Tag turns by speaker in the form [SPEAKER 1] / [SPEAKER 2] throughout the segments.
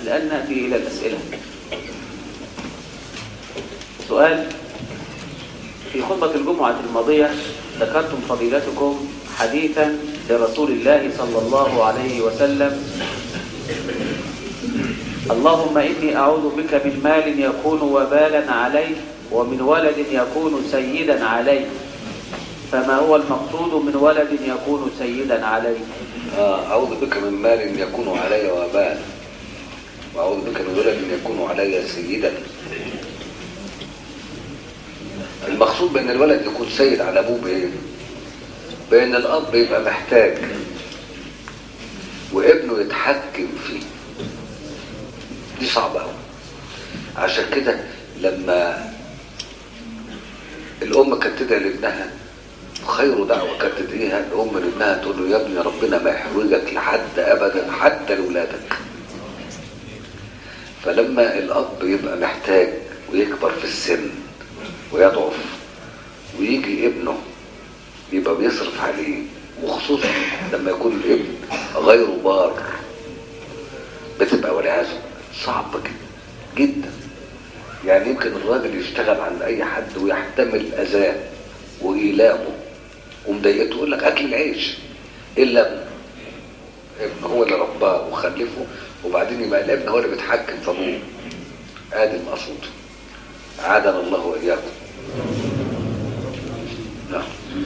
[SPEAKER 1] الآن نأتي إلى الأسئلة سؤال في خطبة الجمعة الماضية ذكرتم فضيلتكم حديثا لرسول الله صلى الله عليه وسلم اللهم إني أعوذ بك من مال يكون وبالا علي ومن ولد يكون سيدا علي فما هو المقصود من ولد يكون سيدا علي
[SPEAKER 2] آه، أعوذ بك من مال يكون علي وبال وأعوذ بك من ولد يكون علي سيدا المقصود بأن الولد يكون سيد على أبوه بإيه؟ بأن الأب يبقى محتاج وابنه يتحكم فيه دي صعبة أوي عشان كده لما الأم كانت تدعي لابنها خير دعوة كانت تدعيها الأم لابنها تقول له يا ابني ربنا ما يحرجك لحد أبدا حتى لأولادك فلما الأب يبقى محتاج ويكبر في السن ويضعف ويجي ابنه يبقى بيصرف عليه وخصوصا لما يكون الابن غير بار بتبقى والعياذ صعبة جدا جدا يعني يمكن الراجل يشتغل عند اي حد ويحتمل اذاه وايلامه ومضايقته يقول لك اكل العيش الا ابنه ابنه هو اللي رباه وخلفه وبعدين يبقى الابن هو اللي بيتحكم في ابوه ادي المقصود عادنا الله واياكم نعم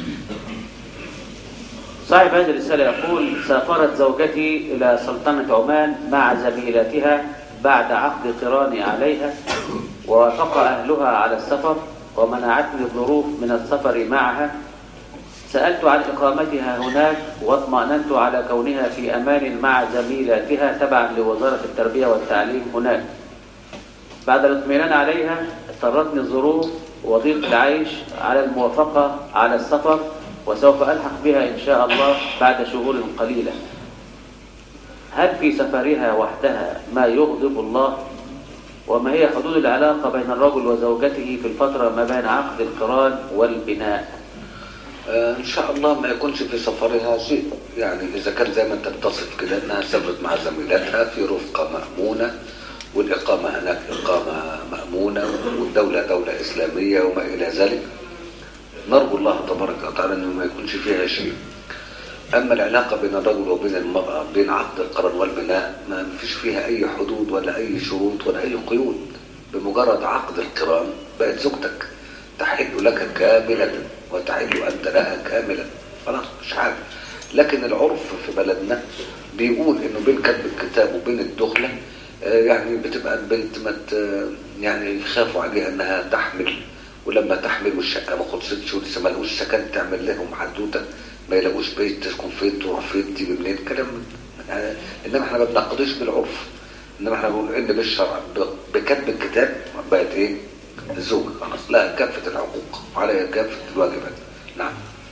[SPEAKER 1] صاحب هذه الرسالة يقول سافرت زوجتي إلى سلطنة عمان مع زميلتها بعد عقد قراني عليها ووافق أهلها على السفر ومنعتني الظروف من السفر معها سألت عن إقامتها هناك واطمأننت على كونها في أمان مع زميلاتها تبعا لوزارة التربية والتعليم هناك بعد الاطمئنان عليها اضطرتني الظروف وضيق العيش على الموافقة على السفر وسوف ألحق بها إن شاء الله بعد شهور قليلة هل في سفرها وحدها ما يغضب الله وما هي حدود العلاقة بين الرجل وزوجته في الفترة ما بين عقد القران والبناء
[SPEAKER 2] آه، ان شاء الله ما يكونش في سفرها شيء يعني اذا كان زي ما انت بتصف كده انها سافرت مع زميلاتها في رفقه مامونه والاقامه هناك اقامه مامونه والدوله دوله اسلاميه وما الى ذلك نرجو الله تبارك وتعالى انه ما يكونش فيها شيء اما العلاقه بين الرجل وبين المراه بين عقد القران والبناء ما فيش فيها اي حدود ولا اي شروط ولا اي قيود بمجرد عقد القران بقت زوجتك تحل لك كاملة وتحل أنت لها كاملة خلاص مش حاجة لكن العرف في بلدنا بيقول انه بين كتب الكتاب وبين الدخلة آه، يعني بتبقى البنت ما ت- يعني يخافوا عليها انها تحمل ولما تحمل والشقة ما خلصتش ولسه ما لقوش سكن تعمل لهم حدوتة ما يلاقوش بيت تسكن فين تروح فين تيجي منين كلام آه، انما احنا ما بنقضيش بالعرف انما احنا بنقول ان بالشرع ب- بكتب الكتاب بقت ايه الزوجة خلاص لها كافة الحقوق وعليها كافة الواجبات نعم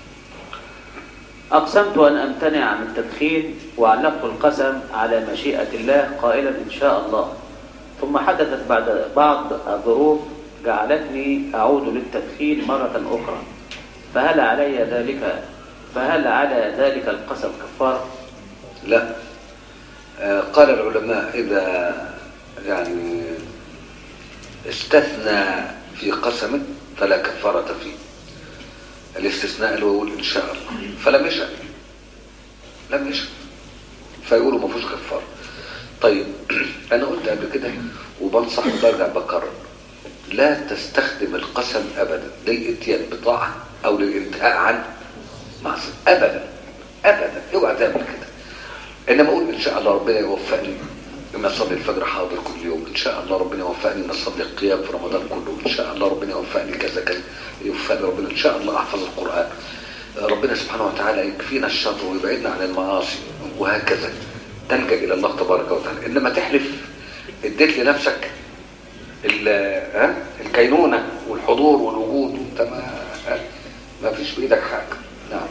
[SPEAKER 1] أقسمت أن أمتنع من التدخين وعلقت القسم على مشيئة الله قائلا إن شاء الله ثم حدثت بعد بعض الظروف جعلتني أعود للتدخين مرة أخرى فهل علي ذلك فهل على ذلك القسم كفارة؟
[SPEAKER 2] لا آه، قال العلماء إذا يعني استثنى في قسم فلا كفارة فيه الاستثناء اللي هو يقول إن شاء الله فلم يشأ لم يشأ فيقولوا ما فيهوش كفارة طيب أنا قلت قبل كده وبنصح وبرجع بكرر لا تستخدم القسم أبدا للإتيان بطاعة أو للانتهاء عن معصية أبدا أبدا اوعى تعمل كده انما اقول ان شاء الله ربنا يوفقني لما اصلي الفجر حاضر كل يوم ان شاء الله ربنا يوفقني ان اصلي القيام في رمضان كله ان شاء الله ربنا يوفقني كذا كذا يوفقني ربنا ان شاء الله احفظ القران ربنا سبحانه وتعالى يكفينا الشر ويبعدنا عن المعاصي وهكذا تلجا الى الله تبارك وتعالى انما تحلف اديت لنفسك ال- ها الكينونه والحضور والوجود وانت ما ما فيش بايدك حاجه نعم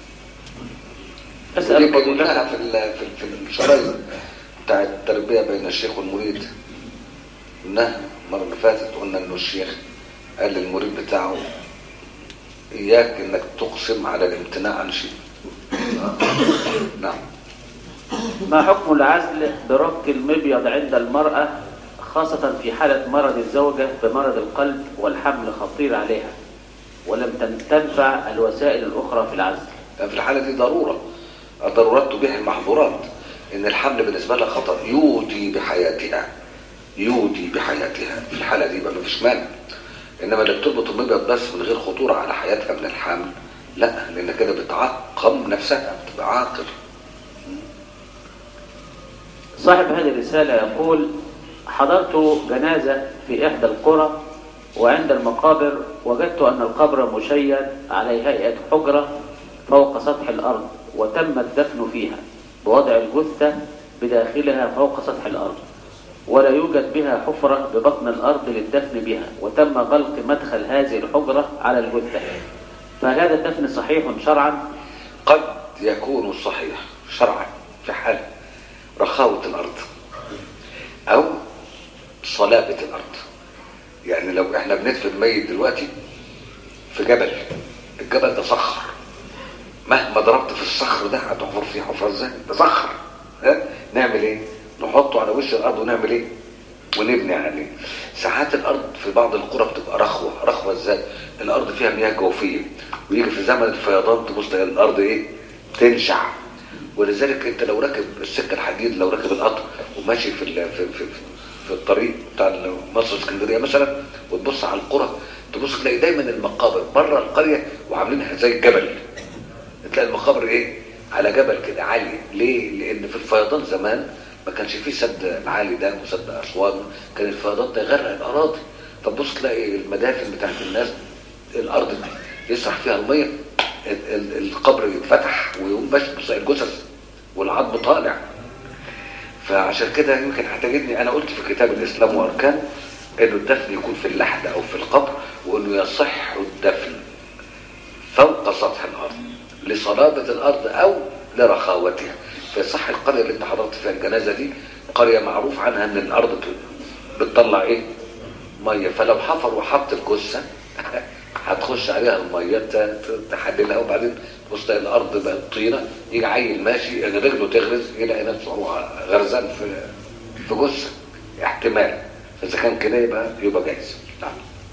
[SPEAKER 1] أسأل
[SPEAKER 2] ودي قلناها
[SPEAKER 1] فضيلتك
[SPEAKER 2] في ال- في ال- في الشرايط بتاع التربيه بين الشيخ والمريد قلناها المره اللي فاتت قلنا انه الشيخ قال للمريد بتاعه اياك انك تقسم على الامتناع عن شيء نعم
[SPEAKER 1] ما حكم العزل بربط المبيض عند المرأة خاصة في حالة مرض الزوجة بمرض القلب والحمل خطير عليها ولم تن- تنفع الوسائل الأخرى في العزل
[SPEAKER 2] في الحالة دي ضرورة الضرورات تبيح المحظورات إن الحمل بالنسبة لها خطر يودي بحياتها يودي بحياتها في الحالة دي يبقى مفيش مانع إنما اللي بتربط المبيض بس من غير خطورة على حياتها من الحمل لا لأن كده بتعقم نفسها بتبقى عاقل
[SPEAKER 1] صاحب هذه الرسالة يقول حضرت جنازة في إحدى القرى وعند المقابر وجدت أن القبر مشيد على هيئة حجرة فوق سطح الأرض وتم الدفن فيها بوضع الجثة بداخلها فوق سطح الأرض ولا يوجد بها حفرة ببطن الأرض للدفن بها وتم غلق مدخل هذه الحجرة على الجثة فهل هذا الدفن صحيح شرعا؟
[SPEAKER 2] قد يكون صحيح شرعا في حال رخاوة الأرض أو صلابة الأرض يعني لو احنا بندفن ميت دلوقتي في جبل الجبل ده صخر مهما ضربت في الصخر ده هتحفر فيه حفرة ازاي ده صخر ها نعمل ايه نحطه على وش الارض ونعمل ايه ونبني عليه ساعات الارض في بعض القرى بتبقى رخوه رخوه ازاي الارض فيها مياه جوفيه ويجي في زمن الفيضان تبص تلاقي الارض ايه تنشع ولذلك انت لو راكب السكه الحديد لو راكب القطر وماشي في ال- في في, في الطريق بتاع مصر اسكندريه مثلا وتبص على القرى تبص تلاقي دايما المقابر بره القريه وعاملينها زي الجبل تلاقي المقابر ايه على جبل كده عالي ليه لان في الفيضان زمان ما كانش فيه سد العالي ده وسد اسوان كان الفيضان ده يغرق الاراضي فتبص تلاقي المدافن بتاعت الناس الارض يسرح فيها الميه ال- ال- القبر يتفتح ويقوم باش بص الجثث والعظم طالع فعشان كده يمكن هتجدني انا قلت في كتاب الاسلام واركان انه الدفن يكون في اللحد او في القبر وانه يصح الدفن فوق سطح الارض لصلابة الارض او لرخاوتها فصح القرية اللي انت حضرت فيها الجنازة دي قرية معروف عنها ان الارض بت- بتطلع ايه مية فلو حفر وحط الجثة هتخش عليها المية ت- ت- تحللها وبعدين تبص تلاقي الارض بقت طينة يجي عيل ماشي رجله تغرز يلاقي نفسه هو غرزان في في جثة احتمال اذا كان كده يبقى يبقى جايز نعم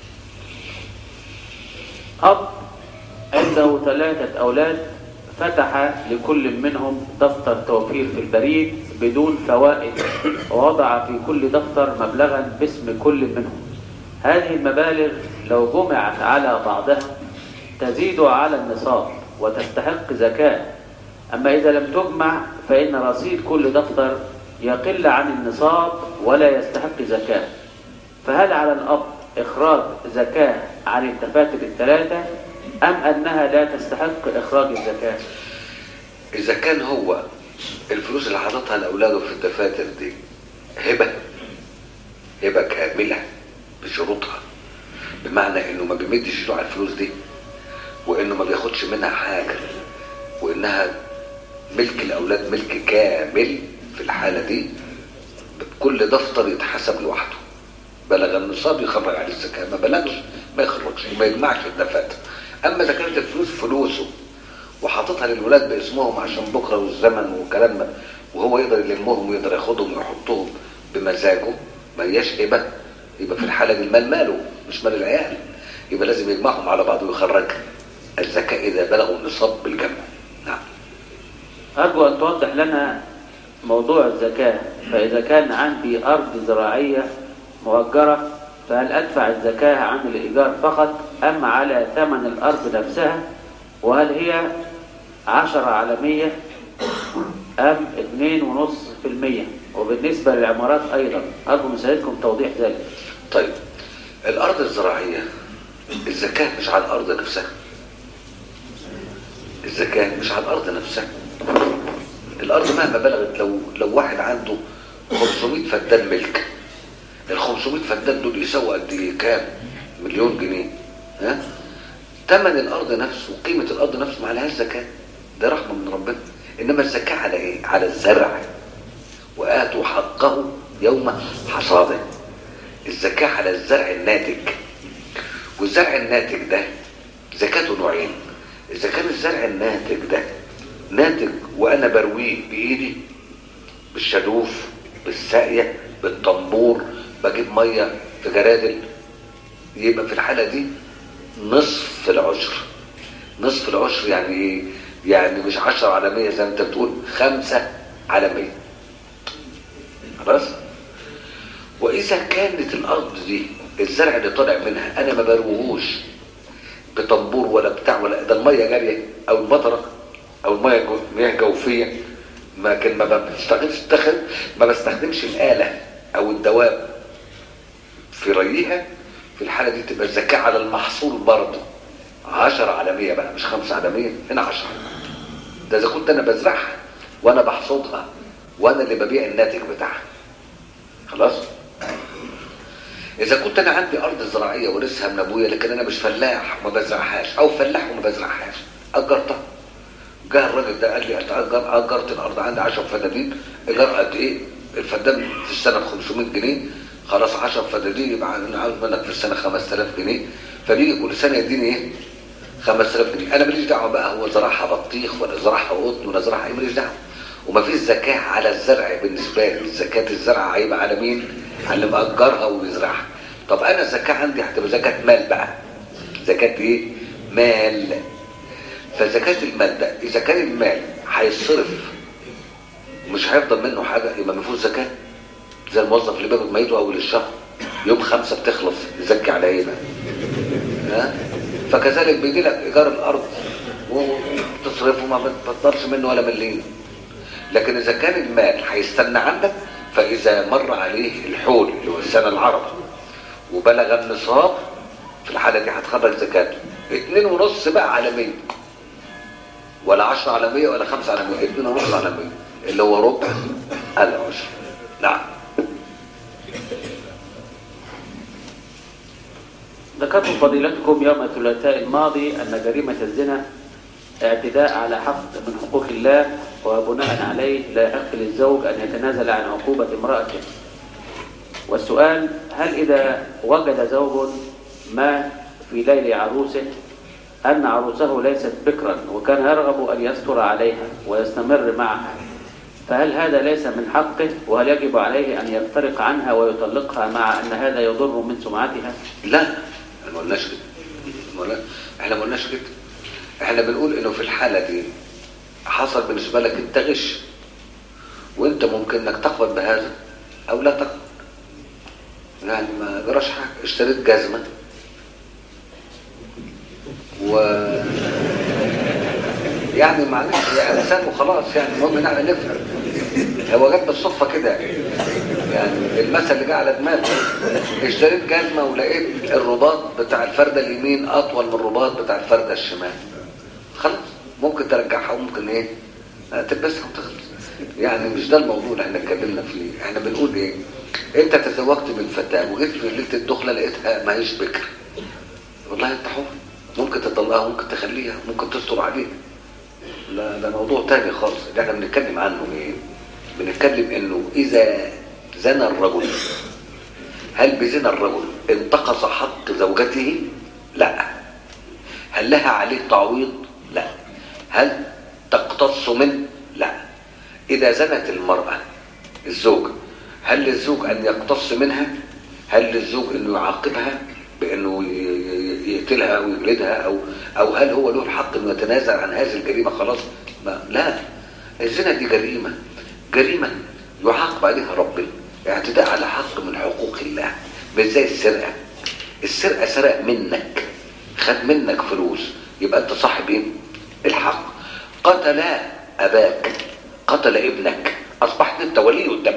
[SPEAKER 1] أب عنده ثلاثة أولاد فتح لكل منهم دفتر توفير في البريد بدون فوائد ووضع في كل دفتر مبلغا باسم كل منهم هذه المبالغ لو جمعت على بعضها تزيد على النصاب وتستحق زكاة أما إذا لم تجمع فإن رصيد كل دفتر يقل عن النصاب ولا يستحق زكاة فهل على الأب إخراج زكاة عن الدفاتر الثلاثة أم أنها لا تستحق إخراج الزكاة؟
[SPEAKER 2] اذا كان هو الفلوس اللي حاططها لاولاده في الدفاتر دي هبه هبه كامله بشروطها بمعنى انه ما بيمدش ايده على الفلوس دي وانه ما بياخدش منها حاجه وانها ملك الاولاد ملك كامل في الحاله دي كل دفتر يتحسب لوحده بلغ النصاب يخرج عليه الزكاه ما بلغش ما يخرجش ما يجمعش الدفاتر اما اذا كانت الفلوس فلوسه وحاططها للولاد باسمهم عشان بكره والزمن والكلام ده وهو يقدر يلمهم ويقدر ياخدهم ويحطهم بمزاجه ما هياش هبه يبقى في الحاله دي المال ماله مش مال العيال يبقى لازم يجمعهم على بعض ويخرج الزكاه اذا بلغوا النصاب بالجمع نعم
[SPEAKER 1] أرجو أن توضح لنا موضوع الزكاة فإذا كان عندي أرض زراعية مؤجرة فهل أدفع الزكاة عن الإيجار فقط أم على ثمن الأرض نفسها وهل هي عشرة على مية أم اتنين ونص في المية وبالنسبة للعمارات أيضا أرجو من سيادتكم توضيح ذلك
[SPEAKER 2] طيب الارض الزراعيه الزكاه مش على الارض نفسها الزكاه مش على الارض نفسها الارض مهما بلغت لو لو واحد عنده 500 فدان ملك ال 500 فدان دول يساووا قد ايه كام مليون جنيه ها ثمن الارض نفسه وقيمه الارض نفسه ما عليهاش زكاه ده رحمه من ربنا انما الزكاه على ايه على الزرع واتوا حقه يوم حصاده الزكاه على الزرع الناتج والزرع الناتج ده زكاته نوعين اذا كان الزرع الناتج ده ناتج وانا برويه بايدي بالشادوف بالساقيه بالطنبور بجيب ميه في جرادل يبقى في الحاله دي نصف العشر نصف العشر يعني ايه يعني مش عشرة على مية زي ما انت بتقول خمسة على مية خلاص واذا كانت الارض دي الزرع اللي طالع منها انا ما بروهوش بطنبور ولا بتاع ولا ده الميه جاريه او المطره او الميه جو- مياه جوفيه لكن ما بستخدمش ما بستخدمش الاله او الدواب في ريها في الحاله دي تبقى الزكاه على المحصول برضه 10 على 100 بقى مش 5 على 100 هنا 10 ده اذا كنت انا بزرعها وانا بحصدها وانا اللي ببيع الناتج بتاعها خلاص اذا كنت انا عندي ارض زراعيه ورثها من ابويا لكن انا مش فلاح وما بزرعهاش او فلاح وما بزرعهاش اجرتها جه الراجل ده قال لي اتاجر اجرت الارض عندي 10 فدادين ايجار قد ايه الفدان في السنه ب 500 جنيه خلاص 10 فدادين يبقى انا عاوز منك في السنه 5000 جنيه فبيجي كل سنه يديني ايه 5000 جنيه انا ماليش دعوه بقى هو زرعها بطيخ ولا زرعها قطن ولا زرعها ايه ماليش دعوه ومفيش زكاه على الزرع بالنسبه لي زكاه الزرع هيبقى على مين على اللي مأجرها وبيزرعها طب انا الزكاه عندي هتبقى زكاه مال بقى زكاه ايه مال فزكاه المال ده اذا كان المال هيصرف مش هيفضل منه حاجه يبقى ما فيهوش زكاه زي الموظف اللي بياخد ميته اول الشهر يوم خمسه بتخلص يزكي على ايه بقى ها فكذلك بيجي لك ايجار الارض وتصرفه ما بتبطلش منه ولا مليم لكن اذا كان المال هيستنى عندك فاذا مر عليه الحول اللي هو السنه العربي وبلغ النصاب في الحاله دي هتخرج زكاته اتنين ونص بقى على 100 ولا 10 على 100 ولا 5 على 100 اتنين ونص على 100 اللي هو ربع العشر نعم
[SPEAKER 1] ذكرتم فضيلتكم يوم الثلاثاء الماضي أن جريمة الزنا اعتداء على حق من حقوق الله وبناء عليه لا يحق للزوج أن يتنازل عن عقوبة امرأته والسؤال هل إذا وجد زوج ما في ليل عروسه أن عروسه ليست بكرا وكان يرغب أن يستر عليها ويستمر معها فهل هذا ليس من حقه وهل يجب عليه أن يفترق عنها ويطلقها مع أن هذا يضر من سمعتها؟
[SPEAKER 2] لا احنا ما قلناش كده ما قلنا- احنا ما قلناش كده احنا بنقول انه في الحاله دي حصل بالنسبه لك انت غش وانت ممكن انك تقبل بهذا او لا تقبل يعني ما جراش حاجه اشتريت جزمه و يعني معلش يا انسان وخلاص يعني المهم نعمل نفهم هو جت بالصدفه كده يعني المثل اللي جه على دماغي اشتريت جزمه ولقيت الرباط بتاع الفرده اليمين اطول من الرباط بتاع الفرده الشمال خلاص ممكن ترجعها وممكن ايه آه، تلبسها وتخلص يعني مش ده الموضوع اللي احنا اتكلمنا فيه احنا بنقول ايه انت تزوجت من فتاه وجيت في ليله الدخله لقيتها ما هيش بكر والله انت حر ممكن تطلقها ممكن تخليها ممكن تستر عليها لا ده موضوع تاني خالص اللي احنا بنتكلم عنه ايه بنتكلم انه اذا زنى الرجل هل بزنا الرجل انتقص حق زوجته لا هل لها عليه تعويض لا هل تقتص منه لا اذا زنت المرأة الزوج هل للزوج ان يقتص منها هل للزوج انه يعاقبها بانه ي- ي- يقتلها او يجلدها او او هل هو له الحق انه يتنازل عن هذه الجريمه خلاص ما لا الزنا دي جريمه جريمه يعاقب عليها ربنا اعتداء على حق من حقوق الله مش زي السرقه السرقه سرق منك خد منك فلوس يبقى انت صاحب ايه الحق قتل اباك قتل ابنك اصبحت انت ولي الدم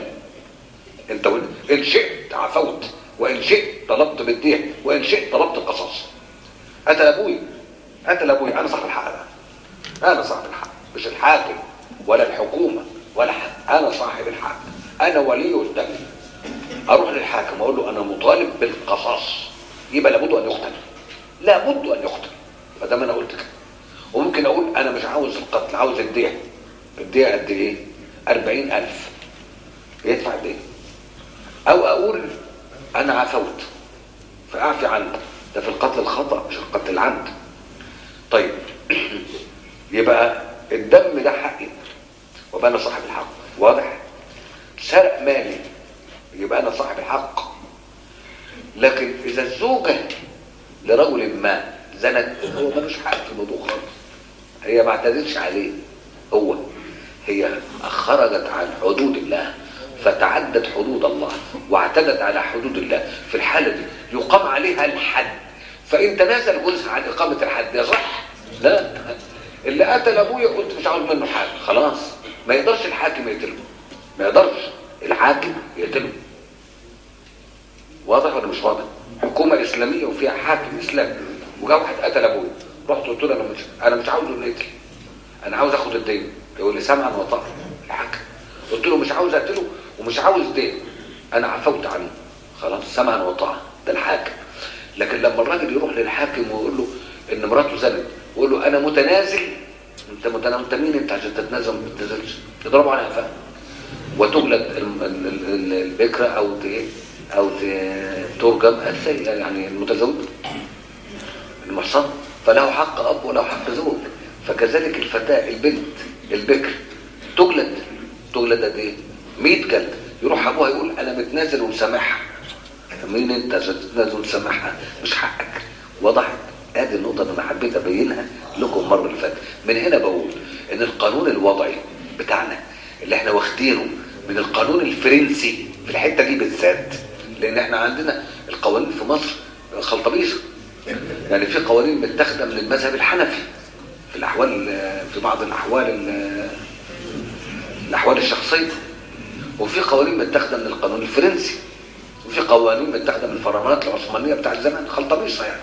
[SPEAKER 2] انت ولي. ان شئت عفوت وان شئت طلبت بالديه وان شئت طلبت القصاص قتل ابوي قتل ابوي انا صاحب الحق بقى انا صاحب الحق مش الحاكم ولا الحكومه ولا حد انا صاحب الحق انا ولي الدم اروح للحاكم اقول له انا مطالب بالقصاص يبقى لابد ان يقتل لابد ان يقتل ما دام انا قلت كده وممكن اقول انا مش عاوز القتل عاوز الديه الديه قد ايه 40000 يدفع الديه او اقول انا عفوت فاعفي عنه ده في القتل الخطا مش القتل العمد طيب يبقى الدم ده حقي وبقى انا صاحب الحق واضح سرق مالي يبقى انا صاحب الحق لكن اذا الزوجه لرجل ما زنت هو ملوش حق في الموضوع خالص هي ما اعتدتش عليه هو هي خرجت عن حدود الله فتعدت حدود الله واعتدت على حدود الله في الحالة دي يقام عليها الحد فإن تنازل جوزها عن إقامة الحد يصح لا اللي قتل أبويا قلت مش عاوز منه حاجة خلاص ما يقدرش الحاكم يقتله ما يقدرش الحاكم يقتله واضح ولا مش واضح حكومة إسلامية وفيها حاكم إسلامي وجاء واحد قتل أبويا رحت قلت له أنا مش أنا مش عاوزه إنه يقتل أنا عاوز آخد الدين يقول لي سمعا وطاعة الحاكم قلت له مش عاوز اقتله ومش عاوز دين انا عفوت عنه خلاص سمعا وطاعه ده الحاكم لكن لما الراجل يروح للحاكم ويقول له ان مراته زنت ويقول له انا متنازل انت متنازل انت مين انت عشان تتنازل ما تتنازلش تضربه على قفاه وتجلد ال- ال- ال- البكره او ت- او ت- ترجم السي- يعني المتزوج المحصن فله حق اب وله حق زوج فكذلك الفتاه البنت البكر تجلد تجلد قد ايه 100 جلد يروح ابوها يقول انا متنازل ومسامحها مين انت عشان تتنازل وتسامحها مش حقك وضحت ادي النقطه اللي انا حبيت ابينها لكم المره اللي فاتت من هنا بقول ان القانون الوضعي بتاعنا اللي احنا واخدينه من القانون الفرنسي في الحته دي بالذات لان احنا عندنا القوانين في مصر خلطبيصه يعني في قوانين متاخده من المذهب الحنفي في الاحوال في بعض الاحوال ال- الاحوال الشخصيه وفي قوانين متاخده من القانون الفرنسي وفي قوانين متاخده من الفرمانات العثمانيه بتاع زمان خلطبيصه يعني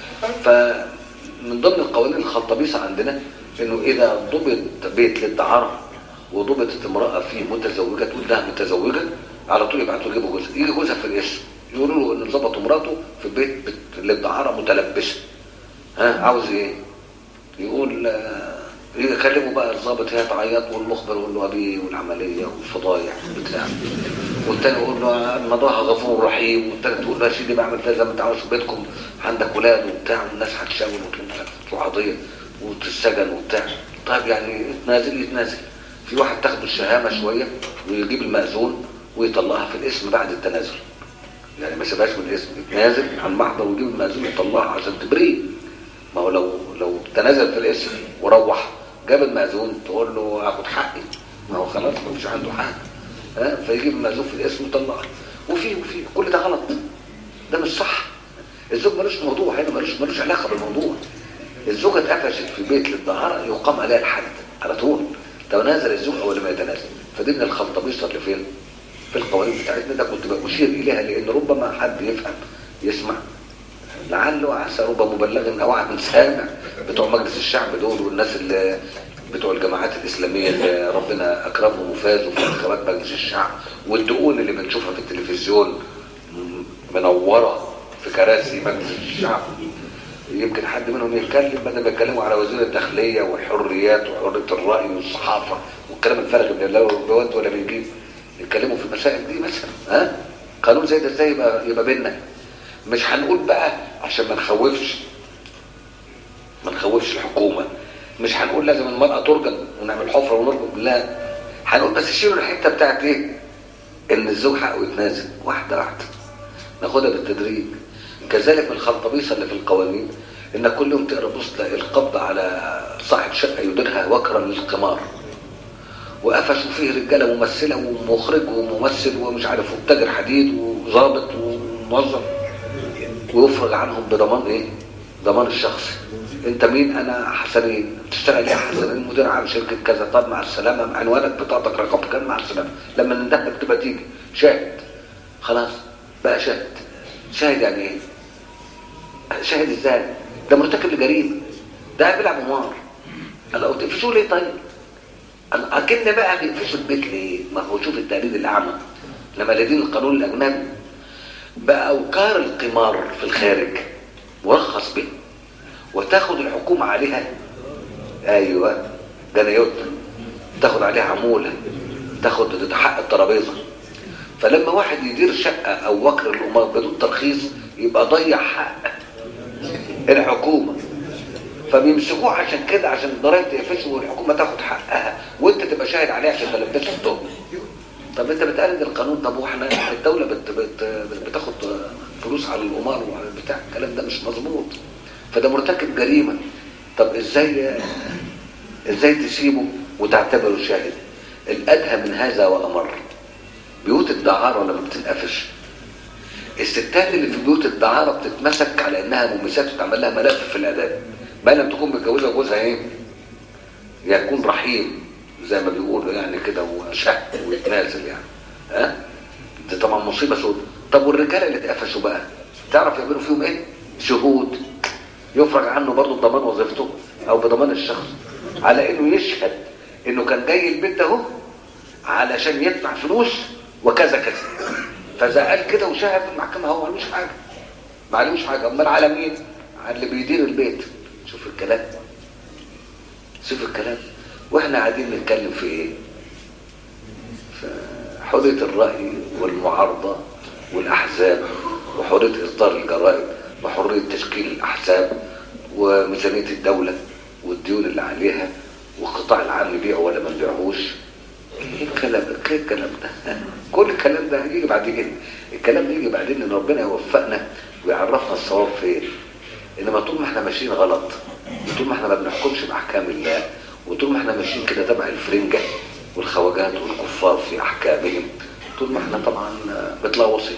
[SPEAKER 2] فمن ضمن القوانين الخلطبيصه عندنا انه اذا ضبط بيت للدعاره وضبطت امراه فيه متزوجه تقول لها متزوجه على طول يبعتوا يجيبوا جوزها يجي جوزها في الاسم يقولوا له ان ظبطوا مراته في بيت بت- للدعاره متلبسه ها عاوز ايه؟ يقول آه، يكلموا بقى الضابط هي تعيط والمخبر يقول له ابي والعمليه والفضايح بتاع والتاني يقول له الموضوع غفور رحيم والتالت تقول له يا سيدي بعمل كذا ما انت عاوز في بيتكم عندك ولاد وبتاع والناس هتشاور وتروح قضيه وتتسجن وبتاع طيب يعني يتنازل يتنازل في واحد تاخد الشهامه شويه ويجيب المأذون ويطلعها في الاسم بعد التنازل يعني ما سيبهاش من الاسم يتنازل عن محضر ويجيب المأذون يطلعها عشان تبريه ما هو لو لو تنازل في الاسم وروح جاب المأذون تقول له هاخد حقي ما هو خلاص ما فيش عنده حق ها فيجيب المأذون في الاسم ويطلعها وفي وفي كل ده غلط ده مش صح الزوج ملوش موضوع هنا ملوش ملوش علاقه بالموضوع الزوجه اتقفشت في بيت للدهاره يقام عليها الحد على طول تنازل الزوج او لم يتنازل فدي من الخلطبيصه اللي فين في القوانين بتاعتنا ده كنت بشير اليها لان ربما حد يفهم يسمع لعله عسى رب مبلغ او عبد سامع بتوع مجلس الشعب دول والناس اللي بتوع الجماعات الاسلاميه اللي ربنا اكرمهم وفازوا في انتخابات مجلس الشعب والدقون اللي بنشوفها في التلفزيون منوره في كراسي مجلس الشعب يمكن حد منهم يتكلم بدل ما يتكلموا على وزير الداخليه والحريات وحريه الراي والصحافه والكلام الفارغ اللي لا بيود ولا بيجيب يتكلموا في المسائل دي مثلا ها قانون زي ده ازاي يبقى يبقى بينا مش هنقول بقى عشان ما نخوفش ما نخوفش الحكومه مش هنقول لازم المراه ترجم ونعمل حفره ونرجم لا هنقول بس شيلوا الحته بتاعت ايه ان الزوج حقه يتنازل واحده واحده ناخدها بالتدريج كذلك من الخلطبيصه اللي في القوانين انك كل يوم تقرا بص تلاقي القبض على صاحب شقه يديرها وكرا للقمار وقفشوا فيه رجاله ممثله ومخرج وممثل ومش عارف وتاجر حديد وظابط وموظف ويفرج عنهم بضمان ايه؟ ضمان الشخصي انت مين انا حسنين بتشتغل ايه يا حسنين مدير عام شركه كذا طب مع السلامه عنوانك بطاقتك رقم كام مع السلامه لما نندهك تبقى تيجي شاهد خلاص بقى شاهد شاهد يعني ايه شاهد ازاي ده مرتكب لجريمه ده قاعد بيلعب قمار انا قلت تقفشوه ليه طيب انا اكن بقى بيقفشوا البيت ليه ما هو شوف التقليد الاعمى لما لدين القانون الاجنبي بقى اوكار القمار في الخارج مرخص به وتاخد الحكومه عليها ايوه جنيوت تاخد عليها عموله تاخد حق الترابيزه فلما واحد يدير شقه او وكر الامار بدون ترخيص يبقى ضيع حق الحكومه فبيمسكوه عشان كده عشان الضرايب تقفشه والحكومه تاخد حقها وانت تبقى شاهد عليها عشان تلبسه التهمه طب انت بتقلد القانون طب واحنا الدوله بت بت بتاخد فلوس على القمار وعلى البتاع الكلام ده مش مظبوط فده مرتكب جريمه طب ازاي ازاي تسيبه وتعتبره شاهد الادهى من هذا وامر بيوت الدعاره لما بتنقفش الستات اللي في بيوت الدعاره بتتمسك على انها ممسات وتعمل لها ملف في الاداب ما لم تكون متجوزه جوزها ايه يكون رحيم زي ما بيقولوا يعني كده وشق ويتنازل يعني ها دي طبعا مصيبه سود طب والرجاله اللي اتقفشوا بقى تعرف يعملوا فيهم ايه شهود يفرج عنه برضه بضمان وظيفته او بضمان الشخص على انه يشهد انه كان جاي البيت ده اهو علشان يدفع فلوس وكذا كذا فاذا قال كده وشهد في المحكمه هو معلوش حاجه معلوش حاجه امال على مين على اللي بيدير البيت شوف الكلام شوف الكلام واحنا قاعدين نتكلم في ايه في حريه الراي والمعارضه والاحزاب وحريه اصدار الجرائد وحريه تشكيل الاحزاب وميزانيه الدوله والديون اللي عليها والقطاع العام يبيعه ولا ما يبيعهوش ايه الكلام ايه الكلام ده كل الكلام ده هيجي بعدين الكلام ده يجي بعدين ان ربنا يوفقنا ويعرفنا الصواب فين انما طول ما احنا ماشيين غلط وطول ما احنا ما بنحكمش باحكام الله وطول ما احنا ماشيين كده تبع الفرنجه والخواجات والكفار في احكامهم طول ما احنا طبعا متلوثين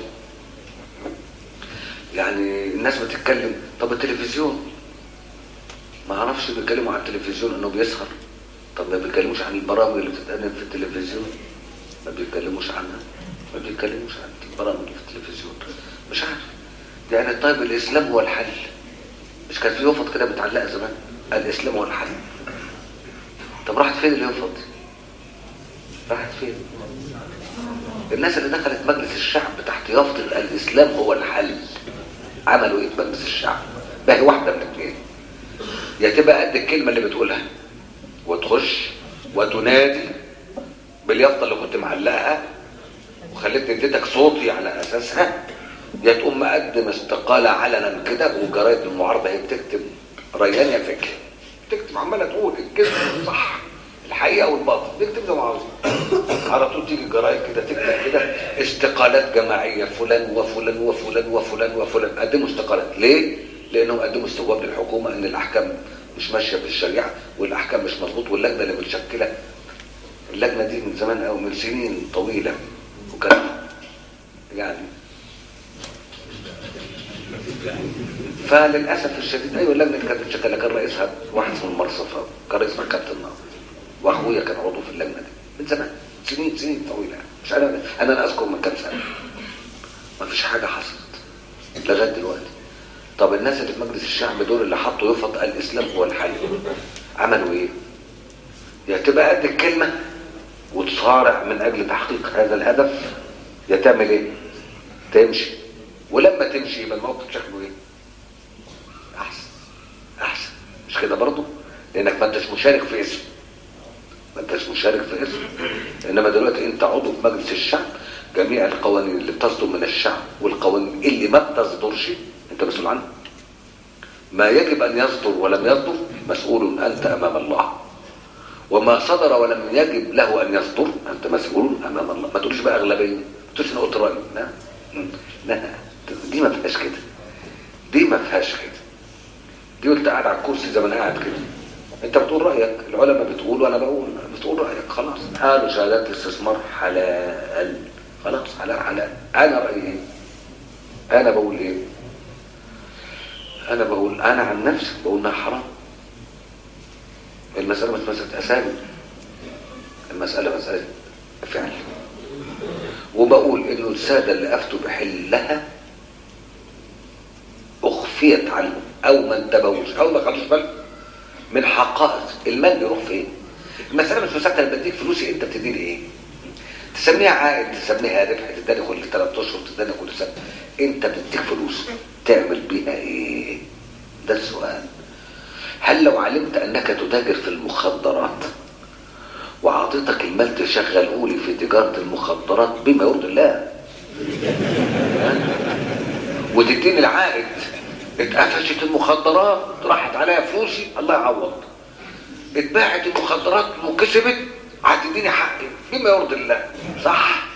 [SPEAKER 2] يعني الناس بتتكلم طب التلفزيون ما اعرفش بيتكلموا على التلفزيون انه بيسهر طب ما بيتكلموش عن البرامج اللي بتتقدم في التلفزيون ما بيتكلموش عنها ما بيتكلموش عن البرامج اللي في التلفزيون مش عارف يعني طيب الاسلام هو الحل مش كان في يفط كده متعلقه زمان الاسلام هو الحل طب راحت فين اليفط راحت فين الناس اللي دخلت مجلس الشعب تحت يافطة الاسلام هو الحل عملوا ايه في مجلس الشعب باهي واحده من الاثنين يا تبقى قد الكلمه اللي بتقولها وتخش وتنادي باليافطه اللي كنت معلقها وخليتني اديتك صوتي على اساسها يا تقوم مقدم استقاله علنا كده وجرايد المعارضه هي بتكتب ريان يا فكر تكتب عماله تقول الكذب صح الحقيقه والباطل بيكتب زي ما عاوز على طول تيجي الجرايد كده تكتب كده استقالات جماعيه فلان وفلان وفلان وفلان وفلان قدموا استقالات ليه؟ لانهم قدموا استجواب للحكومه ان الاحكام مش ماشيه بالشريعه والاحكام مش مظبوط واللجنه اللي متشكله اللجنه دي من زمان او من سنين طويله وكان يعني فللاسف الشديد ايوه اللجنه اللي كانت متشكله كان رئيسها واحد اسمه المرصفه كان رئيسها كابتن ناصر واخويا كان عضو في اللجنه دي من زمان سنين سنين طويله مش انا انا لا اذكر من كام سنه ما فيش حاجه حصلت لغايه دلوقتي طب الناس اللي في مجلس الشعب دول اللي حطوا يفط الاسلام هو الحل عملوا ايه يا تبقى قد الكلمه وتصارع من اجل تحقيق هذا الهدف يا تعمل ايه تمشي ولما تمشي يبقى الموقف شكله ايه احسن احسن مش كده برضه لانك ما انتش مشارك في اسم ما انتش مشارك في اسم انما دلوقتي انت عضو في مجلس الشعب جميع القوانين اللي بتصدر من الشعب والقوانين اللي ما بتصدرش انت مسؤول عنه ما يجب ان يصدر ولم يصدر مسؤول انت امام الله وما صدر ولم يجب له ان يصدر انت مسؤول امام الله ما تقولش بقى اغلبيه ما تقولش انا قلت رايي لا لا دي ما فيهاش كده دي ما فيهاش كده دي قلت قاعد على الكرسي زي ما انا قاعد كده انت بتقول رايك العلماء بتقول وانا بقول بتقول رايك خلاص قالوا شهادات الاستثمار حلال خلاص حلال حلال انا رايي ايه انا بقول ايه انا بقول انا عن نفسي بقول انها حرام المسألة مش مسألة أسامي المسألة مسألة فعل وبقول إنه السادة اللي أفتوا بحلها أخفيت عنهم أو ما انتبهوش أو ما خدوش بالهم من حقائق المال بيروح فين المسألة مش مسألة أنا بديك فلوسي أنت بتديني إيه تسميها عائد تسميها ربح تداني كل ثلاث أشهر تداني كل سنة أنت بتديك فلوس تعمل بيها إيه ده السؤال هل لو علمت انك تتاجر في المخدرات وعطيتك المال تشغله لي في تجارة المخدرات بما يرضي الله وتديني العائد اتقفشت المخدرات راحت عليها فلوسي الله يعوض اتباعت المخدرات وكسبت هتديني حقي بما يرضي الله صح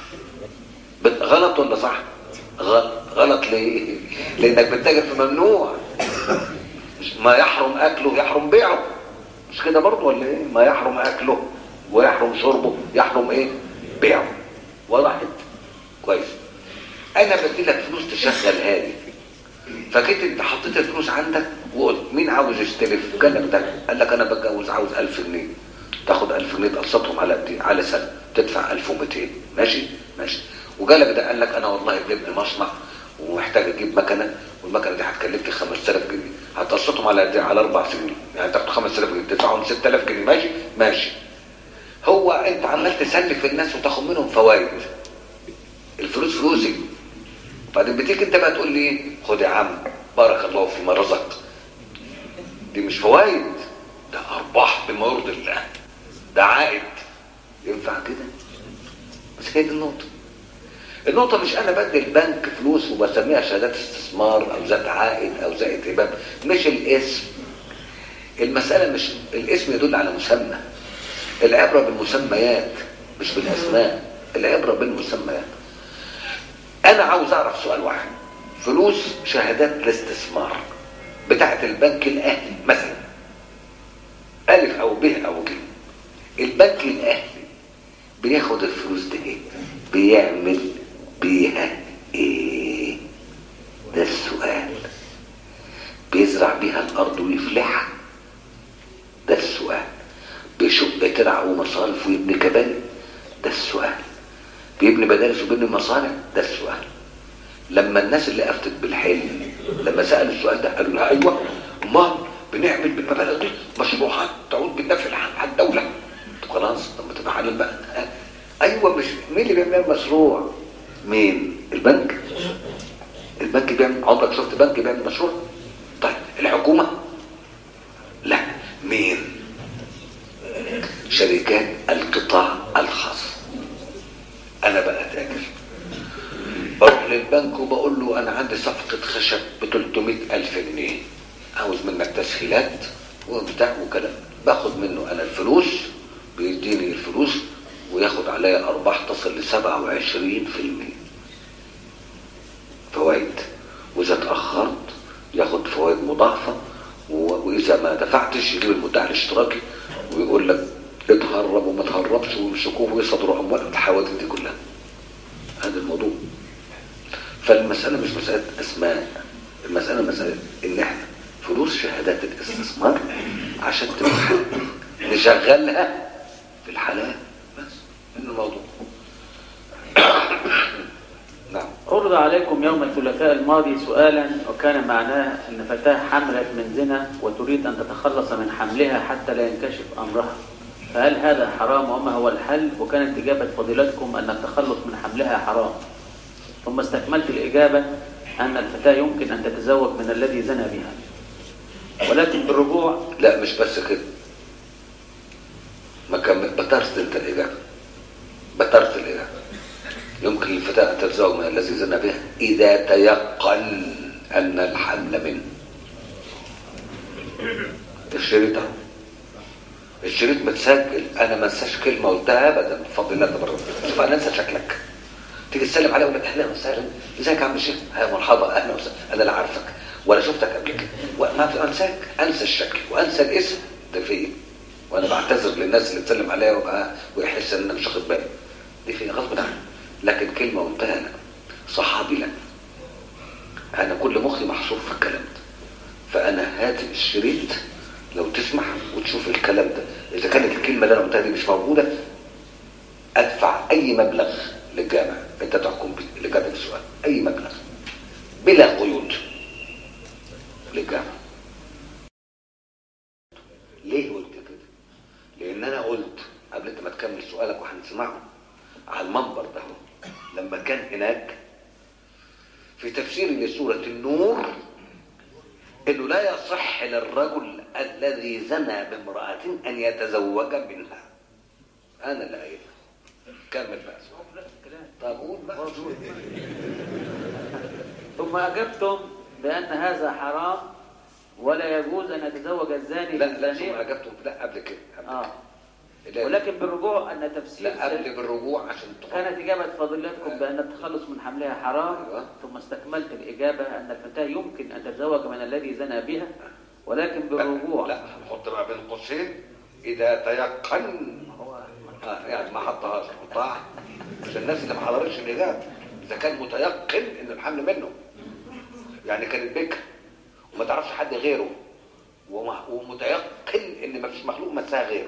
[SPEAKER 2] غلط ولا صح غلط غلط ليه لانك بتتاجر في ممنوع ما يحرم اكله يحرم بيعه مش كده برضه ولا ايه ما يحرم اكله ويحرم شربه يحرم ايه بيعه وضحت كويس انا بدي لك فلوس تشغلها لي فجيت انت حطيت الفلوس عندك وقلت مين عاوز يستلف قال لك ده قال لك انا بتجوز عاوز 1000 جنيه تاخد 1000 جنيه تقسطهم على قد إيه؟ على سنه تدفع 1200 ماشي ماشي وجالك ده قال لك انا والله بنبني مصنع ومحتاج اجيب مكنه والمكنه دي هتكلفني 5000 جنيه هتقسطهم على قد إيه؟ على اربع سنين يعني تاخد 5000 جنيه تدفعهم 6000 جنيه ماشي ماشي هو انت عمال تسلف الناس وتاخد منهم فوائد الفلوس فلوسي بعدين بتيجي انت بقى تقول لي ايه خد يا عم بارك الله فيما رزق دي مش فوائد ده ارباح بما يرضي الله ده عائد ينفع كده بس هي دي النقطه النقطة مش أنا بدي البنك فلوس وبسميها شهادات استثمار أو ذات عائد أو ذات هباب مش الاسم المسألة مش الاسم يدل على مسمى العبرة بالمسميات مش بالأسماء العبرة بالمسميات أنا عاوز أعرف سؤال واحد فلوس شهادات الاستثمار بتاعت البنك الأهلي مثلا ألف أو ب أو ج البنك الأهلي بياخد الفلوس دي إيه؟ بيعمل بيها إيه؟ ده السؤال بيزرع بيها الأرض ويفلحها ده السؤال بيشق ترع ومصارف ويبني كباري ده السؤال بيبني مدارس وبيبني مصانع ده السؤال لما الناس اللي افتت بالحلم لما سالوا السؤال ده قالوا لها ايوه امال بنعمل بالمبالغ دي مشروعات تعود بالنفع على الدوله طب خلاص طب ما تبقى حلال بقى ايوه مش مين اللي بيعمل مشروع مين البنك البنك بيعمل عمرك شفت بنك بيعمل مشروع طيب الحكومه لا مين شركات القطاع الخاص انا بقى تاجر بروح للبنك وبقول له انا عندي صفقة خشب ب 300 الف جنيه عاوز منك تسهيلات وبتاع وكلام باخد منه انا الفلوس بيديني الفلوس وياخد عليا ارباح تصل ل 27% فوائد واذا اتاخرت ياخد فوائد مضاعفه و- واذا ما دفعتش يجيب المدعي الاشتراكي ويقول لك اتهرب وما تهربش ويمسكوه ويصدروا اموال الحوادث دي كلها هذا الموضوع فالمسألة مش مسألة أسماء المسألة مسألة إن إحنا فلوس شهادات الاستثمار عشان تبقى حلال. نشغلها في الحلال بس إنه الموضوع نعم
[SPEAKER 1] عرض عليكم يوم الثلاثاء الماضي سؤالا وكان معناه أن فتاة حملت من زنا وتريد أن تتخلص من حملها حتى لا ينكشف أمرها فهل هذا حرام وما هو الحل وكانت إجابة فضيلتكم أن التخلص من حملها حرام ثم استكملت الإجابة أن الفتاة يمكن أن تتزوج من الذي زنى بها ولكن بالرجوع
[SPEAKER 2] لا مش بس كده ما كمل بترت انت الإجابة بترت الإجابة يمكن للفتاة أن تتزوج من الذي زنى بها إذا تيقن أن الحمل منه الشريط اهو الشريط متسجل انا ما انساش كلمه قلتها ابدا بفضل الله تبارك شوف انا انسى شكلك تيجي تسلم عليا اقول لك اهلا وسهلا ازيك يا عم الشيخ يا مرحبا اهلا وسهلا انا لا عارفك ولا شفتك قبل كده وما في انساك انسى الشكل وانسى الاسم ده في ايه وانا بعتذر للناس اللي تسلم عليا وبقى ويحس ان انا مش واخد بالي دي في غصب عني لكن كلمه قلتها انا صحابي لا انا كل مخي محصور في الكلام ده فانا هات الشريط لو تسمح وتشوف الكلام ده اذا كانت الكلمه اللي انا قلتها دي مش موجوده ادفع اي مبلغ للجامع انت تحكم بيه لاجابه السؤال اي مبلغ بلا قيود للجامع ليه قلت كده لان انا قلت قبل انت ما تكمل سؤالك وهنسمعه على المنبر ده هو. لما كان هناك في تفسير لسوره النور انه لا يصح للرجل الذي زنى بامرأة ان يتزوج منها انا اللي قايل كمل بقى طب قول بقى
[SPEAKER 1] ثم أجبتم بأن هذا حرام ولا يجوز أن يتزوج الزاني
[SPEAKER 2] لا لا شو
[SPEAKER 1] بالزانية
[SPEAKER 2] اجبتم لا قبل كده قبل
[SPEAKER 1] آه
[SPEAKER 2] لا.
[SPEAKER 1] ولكن بالرجوع أن تفسير
[SPEAKER 2] لا قبل بالرجوع عشان تحط
[SPEAKER 1] كانت إجابة فضيلتكم بأن التخلص من حملها حرام
[SPEAKER 2] أيوة.
[SPEAKER 1] ثم استكملت الإجابة أن الفتاة يمكن أن تتزوج من الذي زنى بها ولكن بالرجوع
[SPEAKER 2] لا هنحط بقى بين قوسين اذا تيقن
[SPEAKER 1] هو
[SPEAKER 2] آه يعني ما حطهاش حطها عشان الناس اللي ما حضرتش الاجابه اذا كان متيقن ان الحمل منه يعني كانت بكر وما تعرفش حد غيره وما- ومتيقن ان ما فيش مخلوق مساه غيره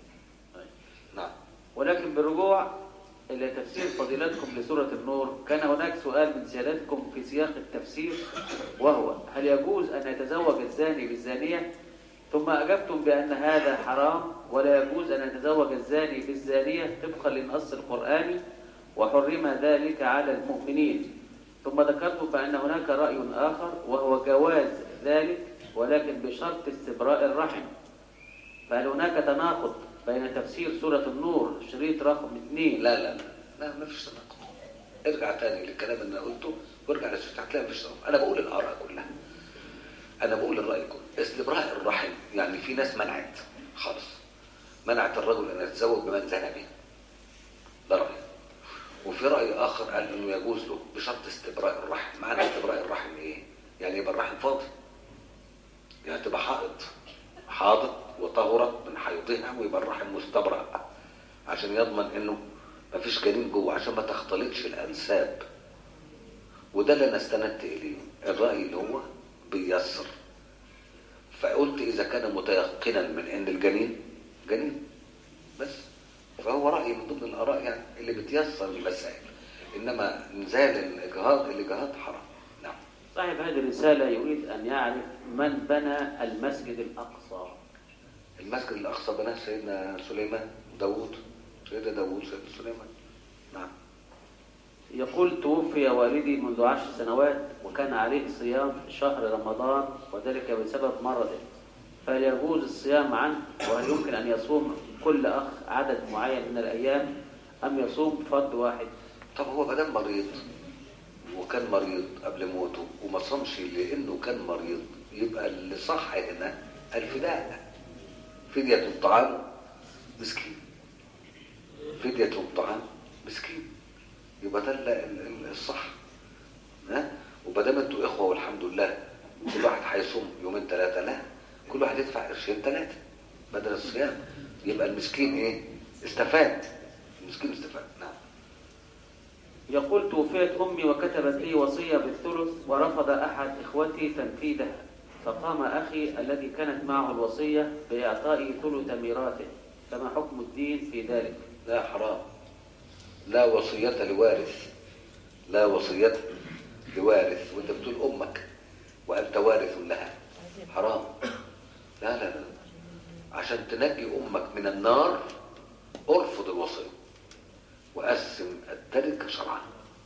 [SPEAKER 2] نعم
[SPEAKER 1] ولكن بالرجوع إلى تفسير فضيلتكم لسورة النور كان هناك سؤال من سيادتكم في سياق التفسير وهو هل يجوز أن يتزوج الزاني بالزانية ثم أجبتم بأن هذا حرام ولا يجوز أن يتزوج الزاني بالزانية طبقا للنص القرآني وحرم ذلك على المؤمنين ثم ذكرتم بأن هناك رأي آخر وهو جواز ذلك ولكن بشرط استبراء الرحم فهل هناك تناقض بين تفسير سورة النور شريط رقم 2
[SPEAKER 2] لا لا لا لا ما فيش تناقض ارجع تاني للكلام اللي انا قلته وارجع للشريط هتلاقي مفيش تناقض انا بقول الاراء كلها انا بقول الراي كله استبراء الرحم يعني في ناس منعت خالص منعت الرجل ان يتزوج بمن زنى به ده راي وفي راي اخر قال انه يجوز له بشرط استبراء الرحم معنى استبراء الرحم ايه يعني يبقى الرحم فاضي يعني تبقى حائض حاضت وطهرت من حيضها ويبقى الرحم مستبرأ عشان يضمن انه مفيش جنين جوه عشان ما تختلطش الانساب وده اللي انا استندت اليه الراي اللي هو بيسر فقلت اذا كان متيقنا من ان الجنين جنين بس فهو راي من ضمن الاراء يعني اللي بتيسر المسائل انما انزال الاجهاض الاجهاض حرام نعم
[SPEAKER 1] صاحب هذه الرسالة يريد أن يعرف من بنى المسجد الأقصى
[SPEAKER 2] المسجد الاقصى بناه سيدنا سليمان داوود سيدنا داوود سيدنا سليمان نعم
[SPEAKER 1] يقول توفي والدي منذ عشر سنوات وكان عليه صيام شهر رمضان وذلك بسبب مرضه فهل يجوز الصيام عنه وهل يمكن أن يصوم كل أخ عدد معين من الأيام أم يصوم فرد واحد
[SPEAKER 2] طب هو ما دام مريض وكان مريض قبل موته وما صامش لانه كان مريض يبقى اللي صح هنا الفداء فدية الطعام مسكين فدية الطعام مسكين يبقى ده ال- ال- ال- الصح ها وما دام انتوا اخوه والحمد لله كل واحد هيصوم يومين ثلاثه لا كل واحد يدفع قرشين ثلاثه بدل الصيام يبقى المسكين ايه استفاد المسكين استفاد نعم
[SPEAKER 1] يقول توفيت أمي وكتبت لي وصية بالثلث ورفض أحد إخوتي تنفيذها فقام أخي الذي كانت معه الوصية بإعطائي ثلث ميراثه فما حكم الدين في ذلك
[SPEAKER 2] لا حرام لا وصية لوارث لا وصية لوارث وانت بتقول امك وانت وارث لها حرام لا لا لا عشان تنجي امك من النار ارفض الوصية وقسم التركة شرعا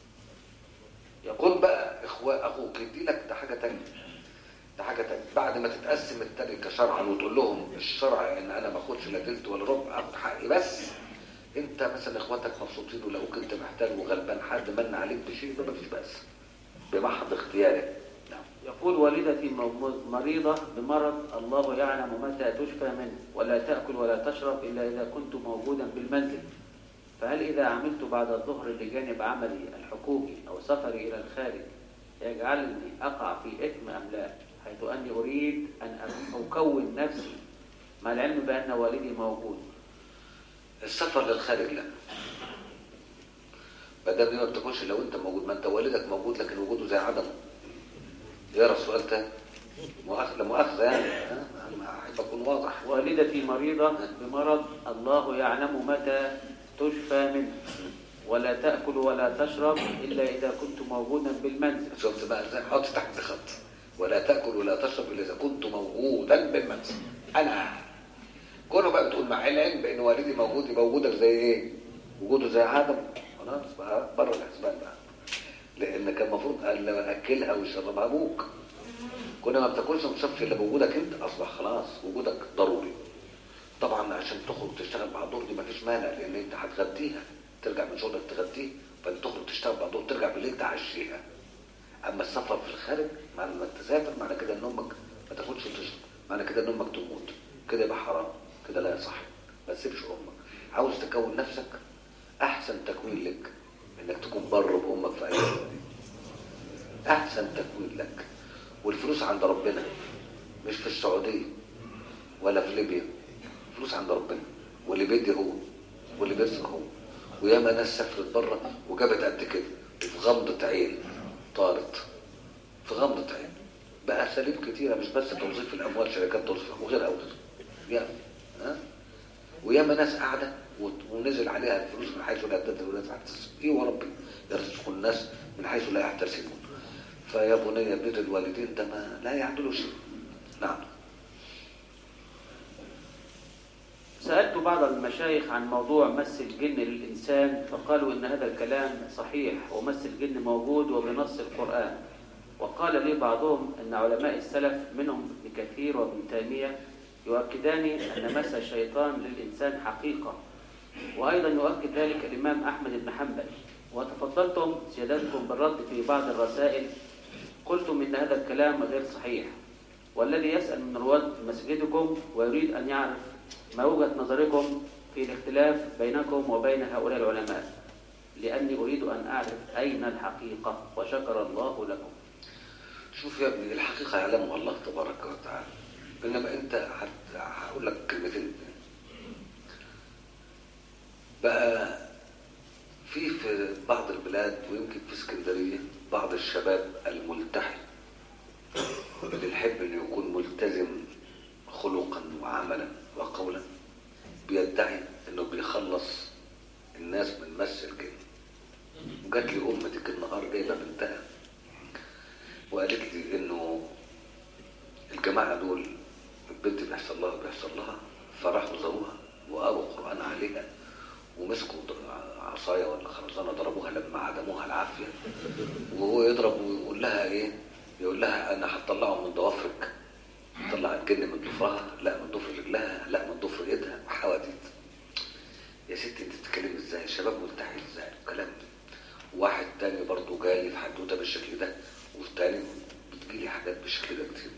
[SPEAKER 2] يقول بقى اخوة اخوك يدي لك ده حاجة تانية ده حاجة تانية بعد ما تتقسم التركة شرعا وتقول لهم الشرع ان انا ما اخدش لا تلت ولا ربع اخد حقي بس انت مثلا اخواتك مبسوطين ولو كنت محتاج وغلبان حد من عليك بشيء ده مفيش بأس بمحض اختيارك نعم
[SPEAKER 1] يقول والدتي م- مريضة بمرض الله يعلم متى تشفى منه ولا تأكل ولا تشرب إلا إذا كنت موجودا بالمنزل فهل إذا عملت بعد الظهر لجانب عملي الحقوقي أو سفري إلى الخارج يجعلني أقع في إثم أم لا حيث أني أريد أن أكون نفسي مع العلم بأن والدي موجود
[SPEAKER 2] السفر للخارج لا ما دام دي ما بتكونش لو انت موجود ما انت والدك موجود لكن وجوده زي عدمه يقرا السؤال تاني مؤاخذة لا مؤاخذة يعني ها؟ انا احب اكون واضح
[SPEAKER 1] والدتي مريضة بمرض الله يعلم متى تشفى منه ولا تأكل ولا تشرب إلا إذا كنت موجودا بالمنزل
[SPEAKER 2] شفت بقى ازاي حط تحت خط ولا تاكل ولا تشرب الا اذا كنت موجودا بالمنزل انا كونه بقى بتقول مع العلم بان والدي موجود يبقى وجودك زي ايه وجوده زي عدم خلاص بقى بره الحسبان بقى لان كان المفروض ان لما اكلها ويشربها ابوك كنا ما بتاكلش ومشربش الا بوجودك انت اصبح خلاص وجودك ضروري طبعا عشان تخرج تشتغل مع الدور دي مفيش مانع لان انت هتغديها ترجع من شغلك تغديه فانت تخرج تشتغل مع الدور ترجع بالليل تعشيها اما السفر في الخارج معنى انك تسافر معنى كده ان امك ما تاكلش وتشرب معنى كده ان امك تموت كده يبقى حرام كده لا يصح ما تسيبش امك عاوز تكون نفسك احسن تكوين لك انك تكون بر بامك في اي وقت احسن تكوين لك والفلوس عند ربنا مش في السعوديه ولا في ليبيا فلوس عند ربنا واللي بيدي هو واللي بيرزق هو وياما ناس سافرت بره وجابت قد كده في غمضة عين طارت في غمضة عين بقى اساليب كتيره مش بس توظيف الاموال شركات توظيف وغير اوجه ياما ها وياما ناس قاعده وت- ونزل عليها الفلوس من حيث لا تدري ولا تحتسب ايه وربي يرزق الناس من حيث لا يحتسبون فيا بني بر الوالدين ده ما لا يعدل شيء نعم
[SPEAKER 1] سألت بعض المشايخ عن موضوع مس الجن للإنسان فقالوا إن هذا الكلام صحيح ومس الجن موجود وبنص القرآن وقال لي بعضهم أن علماء السلف منهم ابن كثير وابن تيمية يؤكدان أن مس الشيطان للإنسان حقيقة وأيضا يؤكد ذلك الإمام أحمد بن حنبل وتفضلتم سيادتكم بالرد في بعض الرسائل قلتم إن هذا الكلام غير صحيح والذي يسأل من رواد مسجدكم ويريد أن يعرف ما وجهة نظركم في الاختلاف بينكم وبين هؤلاء العلماء لأني أريد أن أعرف أين الحقيقة وشكر الله لكم
[SPEAKER 2] شوف يا ابني الحقيقة يعلمها الله تبارك وتعالى إنما أنت هت- هقول لك كلمتين بقى في في بعض البلاد ويمكن في اسكندرية بعض الشباب الملتحي اللي يحب انه يكون ملتزم خلقا وعملا وقولا بيدعي انه بيخلص الناس من مس الجن وجات لي ام ديك النهار جايبه بنتها وقالت لي انه الجماعه دول البنت بيحصل لها بيحصل لها فراحوا زاروها وقروا قران عليها ومسكوا ض- عصايه ولا خرزانه ضربوها لما عدموها العافيه وهو يضرب ويقول لها ايه؟ يقول لها انا هطلعه من ضوافرك طلع الجن من ضفرها لا من ضفر رجلها لا من ضفر ايدها وحوادث يا ستي انت بتتكلم ازاي الشباب ملتحي ازاي الكلام ده واحد تاني برضه جالي في حدوته بالشكل ده والتاني بتجيلي حاجات بالشكل ده كتير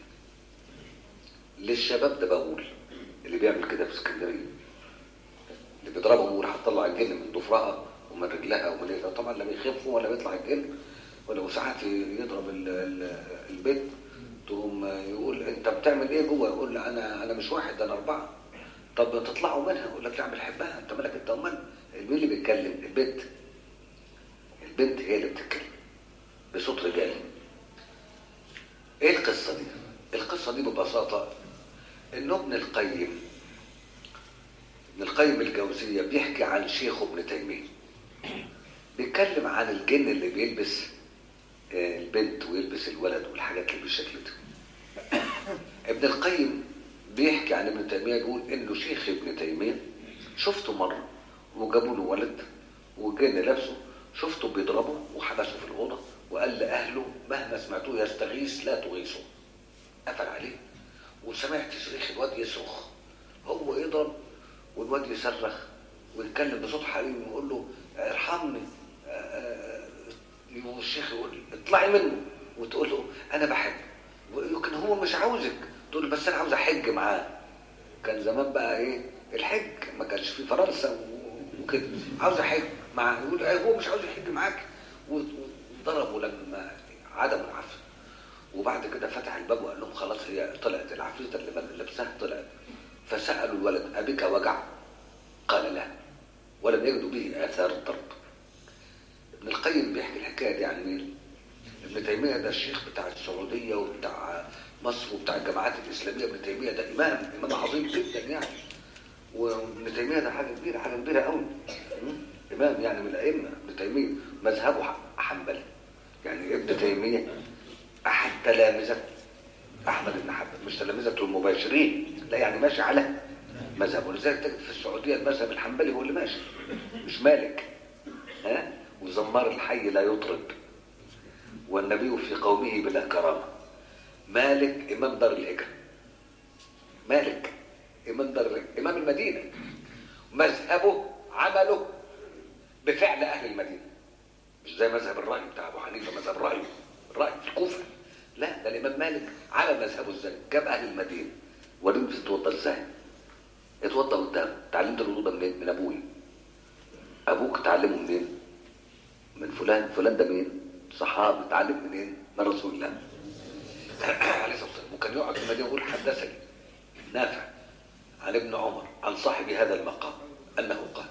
[SPEAKER 2] للشباب ده بقول اللي بيعمل كده في اسكندريه اللي بيضربهم ويقول هتطلع الجن من ضفرها ومن رجلها ومن ايدها طبعا لا بيخافوا ولا بيطلع الجن ولا ساعات يضرب ال- ال- البيت تقوم يقول انت بتعمل ايه جوه يقول له انا انا مش واحد انا اربعه طب تطلعوا منها يقول لك لا بنحبها انت مالك انت امال مين اللي بيتكلم البنت البنت هي اللي بتتكلم بصوت رجالي ايه القصه دي القصه دي ببساطه انه ابن القيم ابن القيم الجوزيه بيحكي عن شيخه ابن تيميه بيتكلم عن الجن اللي بيلبس آه، البنت ويلبس الولد والحاجات اللي بالشكل ده ابن القيم بيحكي عن ابن تيميه يقول انه شيخ ابن تيميه شفته مره وجابوا له ولد والجن لابسه شفته بيضربه وحبسه في الاوضه وقال لاهله مهما سمعتوه يستغيث لا تغيثوا قفل عليه وسمعت صريخ الواد يصرخ هو يضرب والواد يصرخ ويتكلم بصوت حليم ويقول له ارحمني آه، آه، والشيخ يقول اطلعي منه وتقول له انا بحب ويمكن هو مش عاوزك تقول له بس انا عاوز احج معاه كان زمان بقى ايه الحج ما كانش في فرنسا و- وكده عاوز احج معاه يقول له هو مش عاوز يحج معاك وضربوا لما عدموا العافيه وبعد كده فتح الباب وقال لهم خلاص هي طلعت العفريته اللي لابساها طلعت فسالوا الولد ابيك وجع قال لا ولم يجدوا به اثار الضرب ابن القيم بيحكي الحكايه دي عن مين؟ ابن تيميه ده الشيخ بتاع السعوديه وبتاع مصر وبتاع الجماعات الاسلاميه ابن تيميه ده امام امام عظيم جدا يعني وابن تيميه ده حاجه كبيره حاجه كبيره قوي م? امام يعني من الائمه ابن تيميه مذهبه ح- حنبلي يعني ابن تيميه احد تلامذه احمد بن حنبل مش تلامذه المباشرين لا يعني ماشي على مذهبه ولذلك تجد في السعوديه المذهب الحنبلي هو اللي ماشي مش مالك ها وزمار الحي لا يطرب والنبي في قومه بلا كرامه مالك امام دار الهجره مالك امام دار الهجرة. امام المدينه مذهبه عمله بفعل اهل المدينه مش زي مذهب الراي بتاع ابو حنيفه مذهب الراي الراي في الكوفه لا ده الامام مالك عمل مذهبه ازاي جاب اهل المدينه وريهم بتتوضى ازاي اتوضى قدام اتعلمت الوضوء ده منين من ابوي ابوك اتعلمه منين من فلان فلان ده مين صحابي اتعلم منين من رسول الله عليه الصلاه والسلام وكان يقعد في المدينه يقول حدثني نافع عن ابن عمر عن صاحب هذا المقام انه قال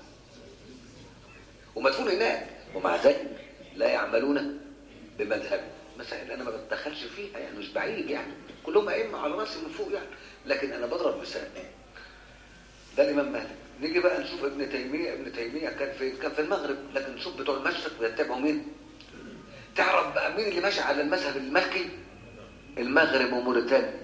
[SPEAKER 2] ومدفون هناك ومع ذلك لا يعملون بمذهبه مسائل انا ما بتدخلش فيها يعني مش بعيد يعني كلهم ائمه على راسي من فوق يعني لكن انا بضرب مثال ده الامام مالك نيجي بقى نشوف ابن تيميه ابن تيميه كان في كان في المغرب لكن نشوف بتوع المشرق بيتبعوا مين تعرف بقى مين اللي ماشي على المذهب المالكي المغرب وموريتانيا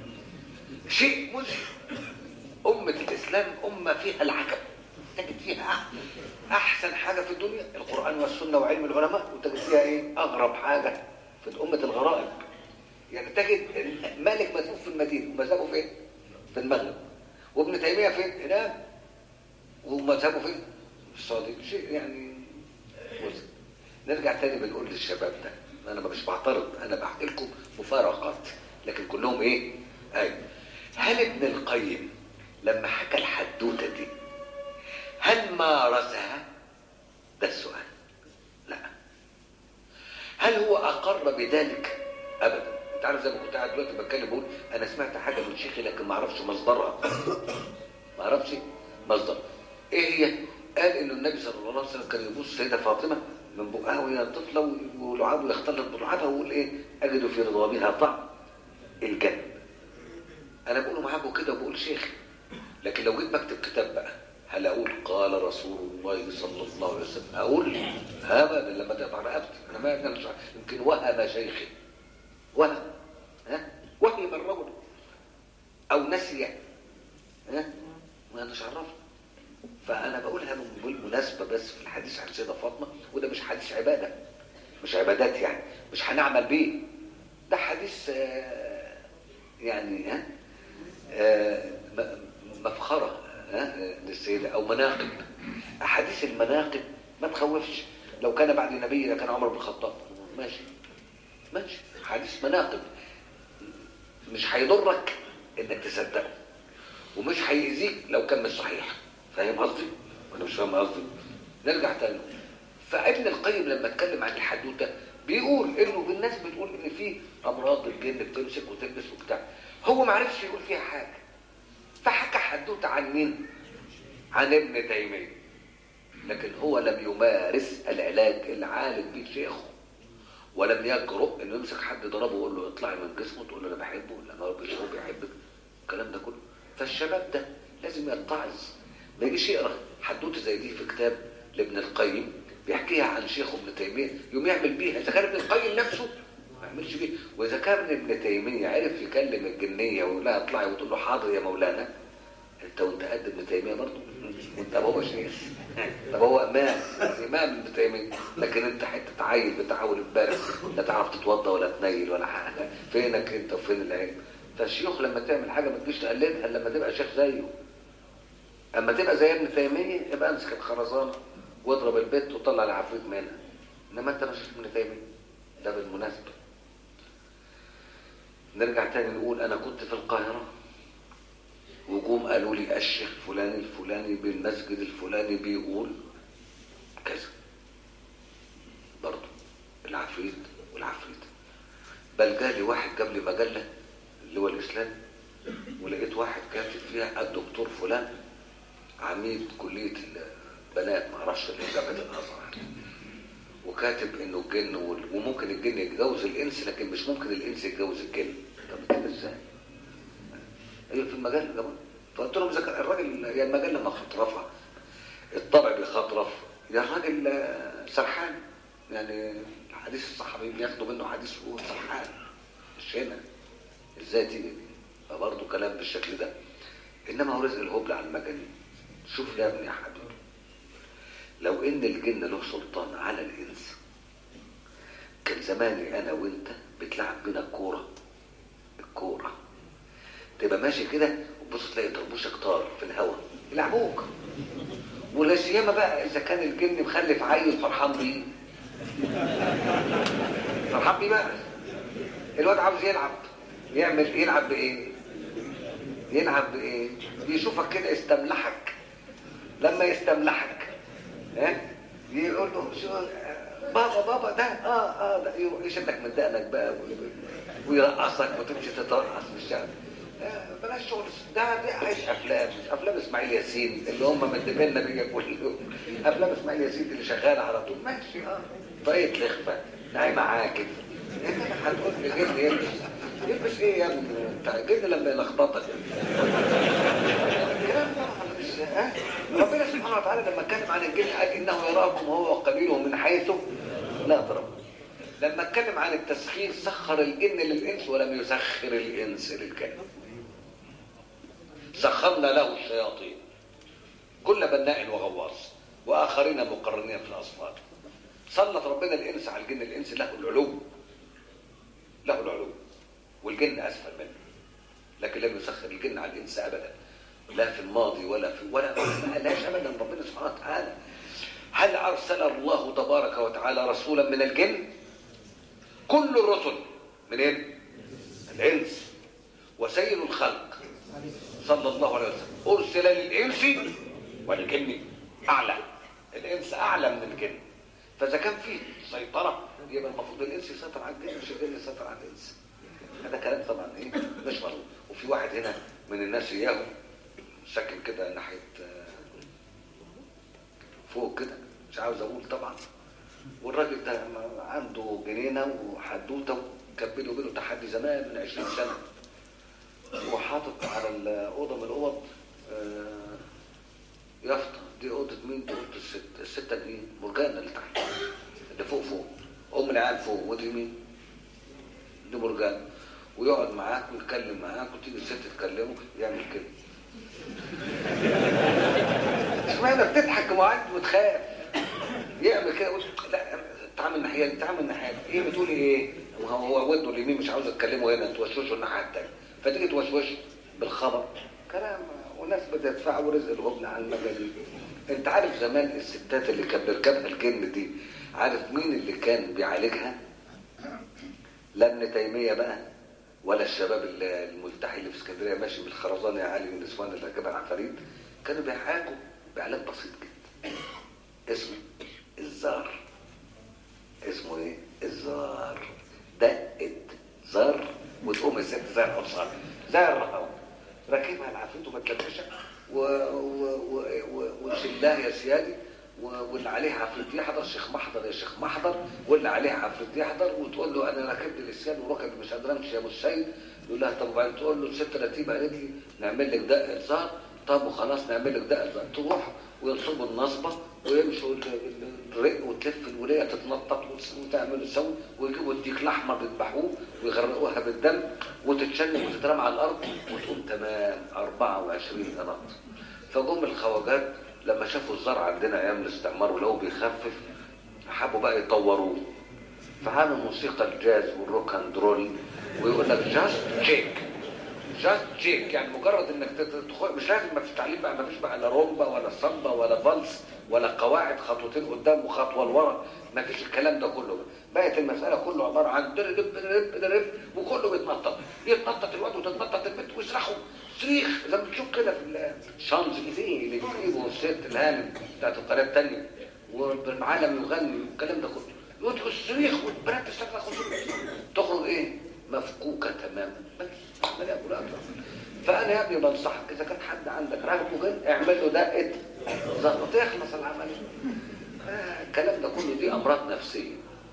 [SPEAKER 2] شيء مذهل أمة الإسلام أمة فيها العجب تجد فيها أحسن حاجة في الدنيا القرآن والسنة وعلم العلماء وتجد فيها إيه أغرب حاجة في أمة الغرائب يعني تجد مالك مدفون في المدينة ومذهبه فين؟ في المغرب وابن تيمية فين؟ هناك ومذهبه فين؟ في السعودية شيء يعني مذهل نرجع تاني بنقول للشباب ده انا مش بعترض انا بحكي لكم مفارقات لكن كلهم ايه ايوه هل ابن القيم لما حكى الحدوته دي هل مارسها ده السؤال لا هل هو اقر بذلك ابدا انت عارف زي ما كنت قاعد دلوقتي بتكلم بقول انا سمعت حاجه من شيخي لكن ما اعرفش مصدرها ما اعرفش مصدر ايه هي قال ان النبي صلى الله عليه وسلم كان يبوس السيده فاطمه من بقها وهي طفله ولعابه يختلط بلعابها ويقول ايه اجد في رضوانها طعم الجنه انا بقوله معاكم كده وبقول شيخي لكن لو جيت بكتب كتاب بقى هل اقول قال رسول الله صلى الله عليه وسلم اقول ابدا لما تقطع رقبتي انا ما أنا مش عارف. يمكن وهم شيخي وهم ها وهم الرجل او نسي ها ما اناش عرفت فانا بقولها من- بالمناسبه بس في الحديث عن السيده فاطمه وده مش حديث عباده مش عبادات يعني مش هنعمل بيه ده حديث آه، يعني ها آه، م- مفخره ها للسيده او مناقب احاديث المناقب ما تخوفش لو كان بعد النبي لكان عمر بن الخطاب ماشي ماشي حديث مناقب مش هيضرك انك تصدقه ومش هيأذيك لو كان مش صحيح فاهم قصدي ولا مش فاهم قصدي نرجع تاني فابن القيم لما اتكلم عن الحدوته بيقول انه الناس بتقول ان في امراض الجن بتمسك وتلبس وبتاع هو ما عرفش يقول فيها حاجه فحكى حدوته عن مين عن ابن تيميه لكن هو لم يمارس العلاج اللي عالج بيه شيخه ولم يجرؤ انه يمسك حد ضربه ويقول له اطلعي من جسمه تقول له انا بحبه ولا ما هو هو بيحبك الكلام ده كله فالشباب ده لازم يتعظ ما يجيش يقرا حدوته زي دي في كتاب لابن القيم بيحكيها عن شيخه ابن تيميه يقوم يعمل بيها اذا كان ابن القيم نفسه ما يعملش بيها واذا كان ابن تيميه عرف يكلم الجنيه ويقول لها اطلعي وتقول له حاضر يا مولانا انت وانت قد ابن تيميه برضه وانت هو شيخ طب هو امام امام ابن تيميه لكن انت حته عيل بتحاول امبارح لا تعرف تتوضى ولا تنيل ولا حاجه فينك انت وفين العلم فالشيوخ لما تعمل حاجه ما تجيش تقلدها الا لما تبقى شيخ زيه اما تبقى زي ابن تيميه يبقى امسك الخرزانه واضرب البت وطلع العفريت منها انما انت مش ابن تيميه ده بالمناسبه نرجع تاني نقول انا كنت في القاهره وجوم قالوا لي الشيخ فلان الفلاني بالمسجد الفلاني بيقول كذا برضه العفريت والعفريت بل جالي واحد جاب لي مجله اللي هو الاسلام ولقيت واحد كاتب فيها الدكتور فلان عميد كليه البنات ما اعرفش اللي جامعه الازهر وكاتب انه الجن وال- وممكن الجن يتجوز الانس لكن مش ممكن الانس يتجوز الجن طب كده ازاي؟ هي في المجله يا جماعه فقلت لهم ذكر الراجل يا المجله لما خطرفها الطبع بيخطرف يا الراجل آه، سرحان يعني حديث الصحابي بياخدوا منه حديث وهو سرحان مش هنا ازاي تيجي دي فبرضه كلام بالشكل ده انما هو رزق الهبل على المجانين شوف يا ابني يا حبيبي لو ان الجن له سلطان على الانس كان زماني انا وانت بتلعب بينا الكوره الكوره تبقى ماشي كده وتبص تلاقي طربوشك طار في الهواء يلعبوك ولا سيما بقى اذا كان الجن مخلف عيل فرحان بيه فرحان بيه بقى الواد عاوز يلعب يعمل يلعب بايه يلعب بايه يشوفك كده يستملحك لما يستملحك ها يقول له شو بابا بابا ده اه اه ده يروح يشدك من دقنك بقى ويرقصك وتمشي تترقص في الشارع آه، بلاش شغل ده دي عايش افلام مش افلام اسماعيل ياسين اللي هم مدبنا بيا كل يوم افلام اسماعيل ياسين اللي شغاله على طول ماشي اه طاقية لخفه نايمه عاكف انت هتقول لي جن يلبس يلبس ايه يا ابني انت جن لما يلخبطك الكلام طبعا مش ها ربنا سبحانه وتعالى لما اتكلم عن الجن قال انه يراكم هو وقبيله من حيث لا ترون لما اتكلم عن التسخير سخر الجن للانس ولم يسخر الانس للجن سخرنا له الشياطين كل بناء وغواص واخرين مقرنين في الاصفاد سلط ربنا الانس على الجن الانس له العلو له العلو والجن اسفل منه لكن لم يسخر الجن على الانس ابدا لا في الماضي ولا في ولا ما قالهاش ابدا ربنا سبحانه وتعالى هل ارسل الله تبارك وتعالى رسولا من الجن كل الرسل منين الانس وسيد الخلق صلى الله عليه وسلم ارسل للانس والجن اعلى الانس اعلى من الجن فاذا كان فيه سيطره يبقى المفروض الانس يسيطر على الجن مش الجن يسيطر على الانس هذا كلام طبعا ايه مش مظبوط وفي واحد هنا من الناس اياهم ساكن كده ناحيه آه، فوق كده مش عاوز اقول طبعا والراجل ده عنده جنينه وحدوته وكان بينه وبينه تحدي زمان من 20 سنه وحاطط على الاوضه من الاوض آه، يافطه دي اوضه مين دي اوضه الست السته دي مرجانه اللي تحت اللي فوق فوق ام العيال فوق ودي مين دي مرجان ويقعد معاك ويتكلم معاك وتيجي الست تكلمه يعمل كده اشمعنى بتضحك معاك وتخاف يعمل كده يقول لا تعمل ناحيه دي تعمل ناحيه دي. ايه بتقولي ايه هو هو وده اليمين مش عاوز اتكلمه هنا توشوشه الناحيه الثانيه فتيجي توشوش بالخبر كلام وناس بتدفعوا رزق الهبل على المجانين انت عارف زمان الستات اللي كانت بيركبها الجن دي عارف مين اللي كان بيعالجها لا ابن تيميه بقى ولا الشباب ال- الملتحي اللي في اسكندريه ماشي بالخرزانه يا علي من النسوان اللي راكبها العفاريت كانوا بيعالجوا بعلاج بسيط جدا اسمه الزار اسمه ايه الزار دقت زار وتقوم الست زي الحصان زي الرهوه راكبها العفريت ومتلبشه و... و... و... و... وشلاه يا سيادي و... واللي عليه عفريت يحضر شيخ محضر يا شيخ محضر واللي عليه عفريت يحضر وتقول له انا ركبت الاسيان وركب مش قادر امشي يا ابو السيد يقول لها طب وبعدين تقول له الست رتيبه قالت لي نعمل لك دق زار طب وخلاص نعمل لك دق زار تروح وينصبوا النصبه ويمشوا ال- ال- الرق وتلف الوليه تتنطط وتس- وتعمل وتسوي ويجيبوا الديك الاحمر يذبحوه ويغرقوها بالدم وتتشنج وتترمى على الارض وتقوم تمام 24 قناط فجم الخواجات لما شافوا الزرع عندنا ايام الاستعمار ولو بيخفف حبوا بقى يطوروه فعملوا موسيقى الجاز والروك اند رول ويقول لك جاست تشيك جاست تشيك يعني مجرد انك تت- تدخل مش لازم ما فيش تعليم بقى ما فيش بقى لا رومبا ولا صمبا ولا فالس ولا قواعد خطوتين قدام وخطوه لورا ما فيش الكلام ده كله بقى. بقت المساله كله عباره عن درب درب درب وكله بيتنطط يتنطط الواد وتتنطط البنت ويصرخوا صريخ زي ما بتشوف كده في الشانزليزيه اللي بيجيبوا الست الهانم بتاعت القناه الثانيه والعالم يغني والكلام ده كله يدخل الصريخ والبنات تصرخ تخرج ايه مفكوكه تماما بس ما ياكل اكتر فانا يا ابني بنصحك اذا كان حد عندك راجل جن اعمل له دقه ظبط يخلص العمل آه، الكلام ده كله دي امراض نفسيه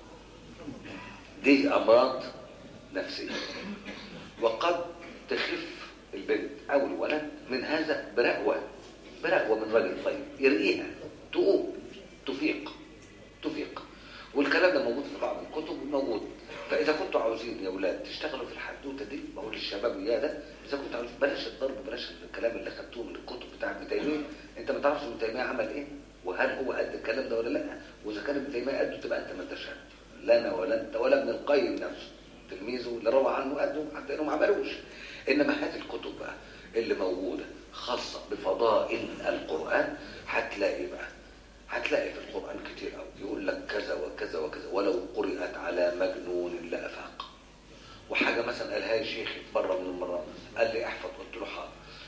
[SPEAKER 2] دي امراض نفسيه وقد تخف البنت او الولد من هذا برقوه برقوه من راجل طيب يرقيها تقوم تفيق تفيق والكلام ده موجود في بعض الكتب موجود فاذا كنتوا عاوزين يا اولاد تشتغلوا في الحدوته دي بقول للشباب اياه ده اذا كنتوا عاوزين بلاش الضرب بلاش الكلام اللي خدتوه من الكتب بتاع ابن تيميه انت ما تعرفش ابن تيميه عمل ايه وهل هو قد الكلام ده ولا لا واذا كان ابن تيميه قده تبقى انت ما انتش قد لا انا ولا انت ولا ابن القيم نفسه تلميذه اللي روى عنه قده حتى انهم ما عملوش انما هذه الكتب بقى اللي موجوده خاصه بفضائل القران هتلاقي بقى هتلاقي في القرآن كتير قوي يقول لك كذا وكذا وكذا ولو قرئت على مجنون لأفاق وحاجة مثلا قالها لي شيخي في مرة من المرات قال لي احفظ قلت له حاضر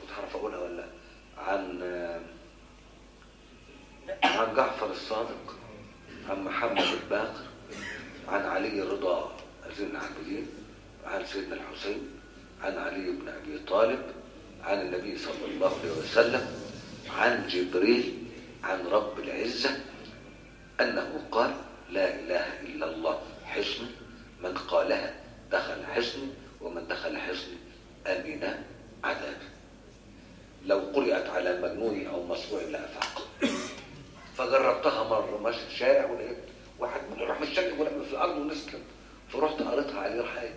[SPEAKER 2] كنت هعرف اقولها ولا لا. عن عن جعفر الصادق عن محمد الباقر عن علي رضا زين العابدين عن سيدنا الحسين عن علي بن ابي طالب عن النبي صلى الله عليه وسلم عن جبريل عن رب العزه انه قال لا اله الا الله حصن من قالها دخل حصن ومن دخل حصن امن عذابه لو قرأت على مجنون او مصروع لافاق فجربتها مره ماشي في الشارع ولقيت واحد راح متشكك ولما في الارض ونسلم فرحت قريتها عليه رحاية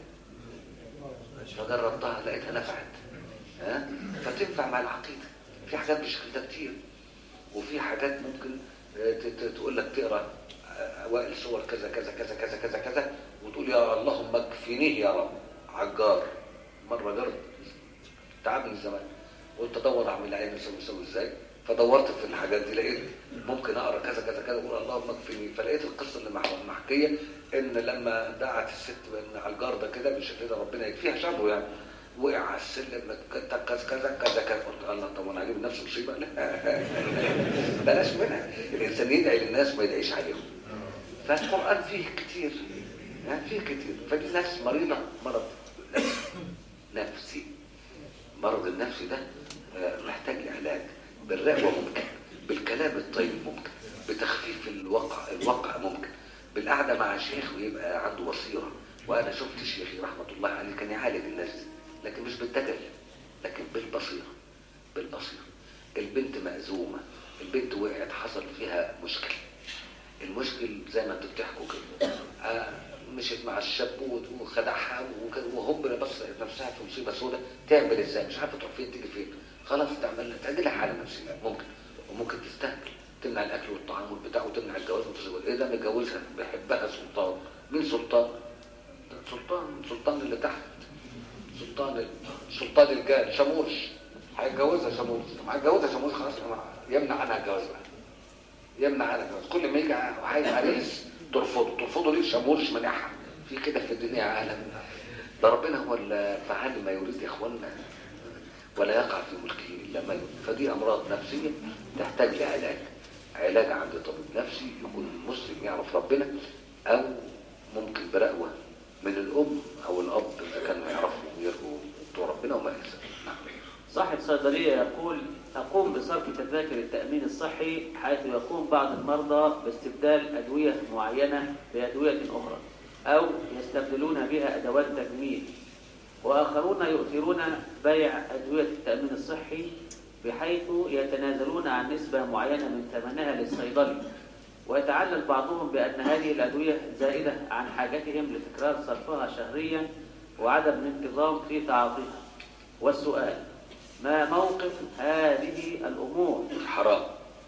[SPEAKER 2] فجربتها لقيتها نفعت ها فتنفع مع العقيده في حاجات بالشكل ده كتير وفي حاجات ممكن آه، ت- ت- تقول لك تقرا آه، اوائل سور كذا كذا كذا كذا كذا كذا وتقول يا اللهم اكفنيه يا رب عجار مره جرب تعب من زمان قلت ادور اعمل عين اسوي اسوي ازاي فدورت في الحاجات دي لقيت ممكن اقرا كذا كذا كذا واقول اللهم اكفني فلقيت القصه اللي مح- محكيه ان لما دعت الست بان على الجار ده كده بالشكل ده ربنا يكفيها شره يعني وقع على السلم كذا كذا كذا كذا كذا قلت الله طب وانا هجيب نفس مصيبه لا بلاش منها الانسان يدعي للناس ما يدعيش عليهم فالقران فيه كتير ها، فيه كتير فدي ناس مريضه مرض نفسي مرض النفسي ده آه، محتاج لعلاج بالرقوة ممكن بالكلام الطيب ممكن بتخفيف الواقع الواقع ممكن بالقعدة مع شيخ ويبقى عنده بصيرة وأنا شفت شيخي رحمة الله عليه كان يعالج الناس دي لكن مش بالدجل لكن بالبصيرة بالبصيرة البنت مأزومة البنت وقعت حصل فيها مشكلة المشكل زي ما انتوا بتحكوا كده آه، مشيت مع الشاب و- وخدعها وك- وهوب بص نفسها في مصيبه سوداء تعمل ازاي مش عارفه تروح فين تيجي فين خلاص تعمل تعدلها حاله نفسيه ممكن وممكن تستهبل تمنع الاكل والطعام والبتاع وتمنع الجواز وتزوج ايه ده متجوزها بيحبها سلطان مين سلطان؟ ده سلطان سلطان اللي تحت سلطان ال- سلطان الجان شاموش هيتجوزها شاموش هيتجوزها شاموش خلاص يمنع عنها الجواز بقى يمنع عنها الجواز كل ما يجي عايز عريس ترفضه ترفضه ليه شاموش منعها في كده في الدنيا عالم ده ربنا هو اللي فعل ما يريد يا اخوانا ولا يقع في ملكه الا ما يريد فدي امراض نفسيه تحتاج لعلاج علاج عند طبيب نفسي يكون مسلم يعرف ربنا او ممكن برقوه من الام او الاب اذا كانوا يعرفوا ويرجوا بتوع ربنا وما يحسن نعم
[SPEAKER 1] صاحب صيدلية يقول أقوم بصرف تذاكر التأمين الصحي حيث يقوم بعض المرضى باستبدال أدوية معينة بأدوية أخرى أو يستبدلون بها أدوات تجميل وآخرون يؤثرون بيع أدوية التأمين الصحي بحيث يتنازلون عن نسبة معينة من ثمنها للصيدلي ويتعلل بعضهم بأن هذه الأدوية زائدة عن حاجتهم لتكرار صرفها شهريا وعدم الانتظام في تعاطيها والسؤال ما موقف هذه الأمور
[SPEAKER 2] حرام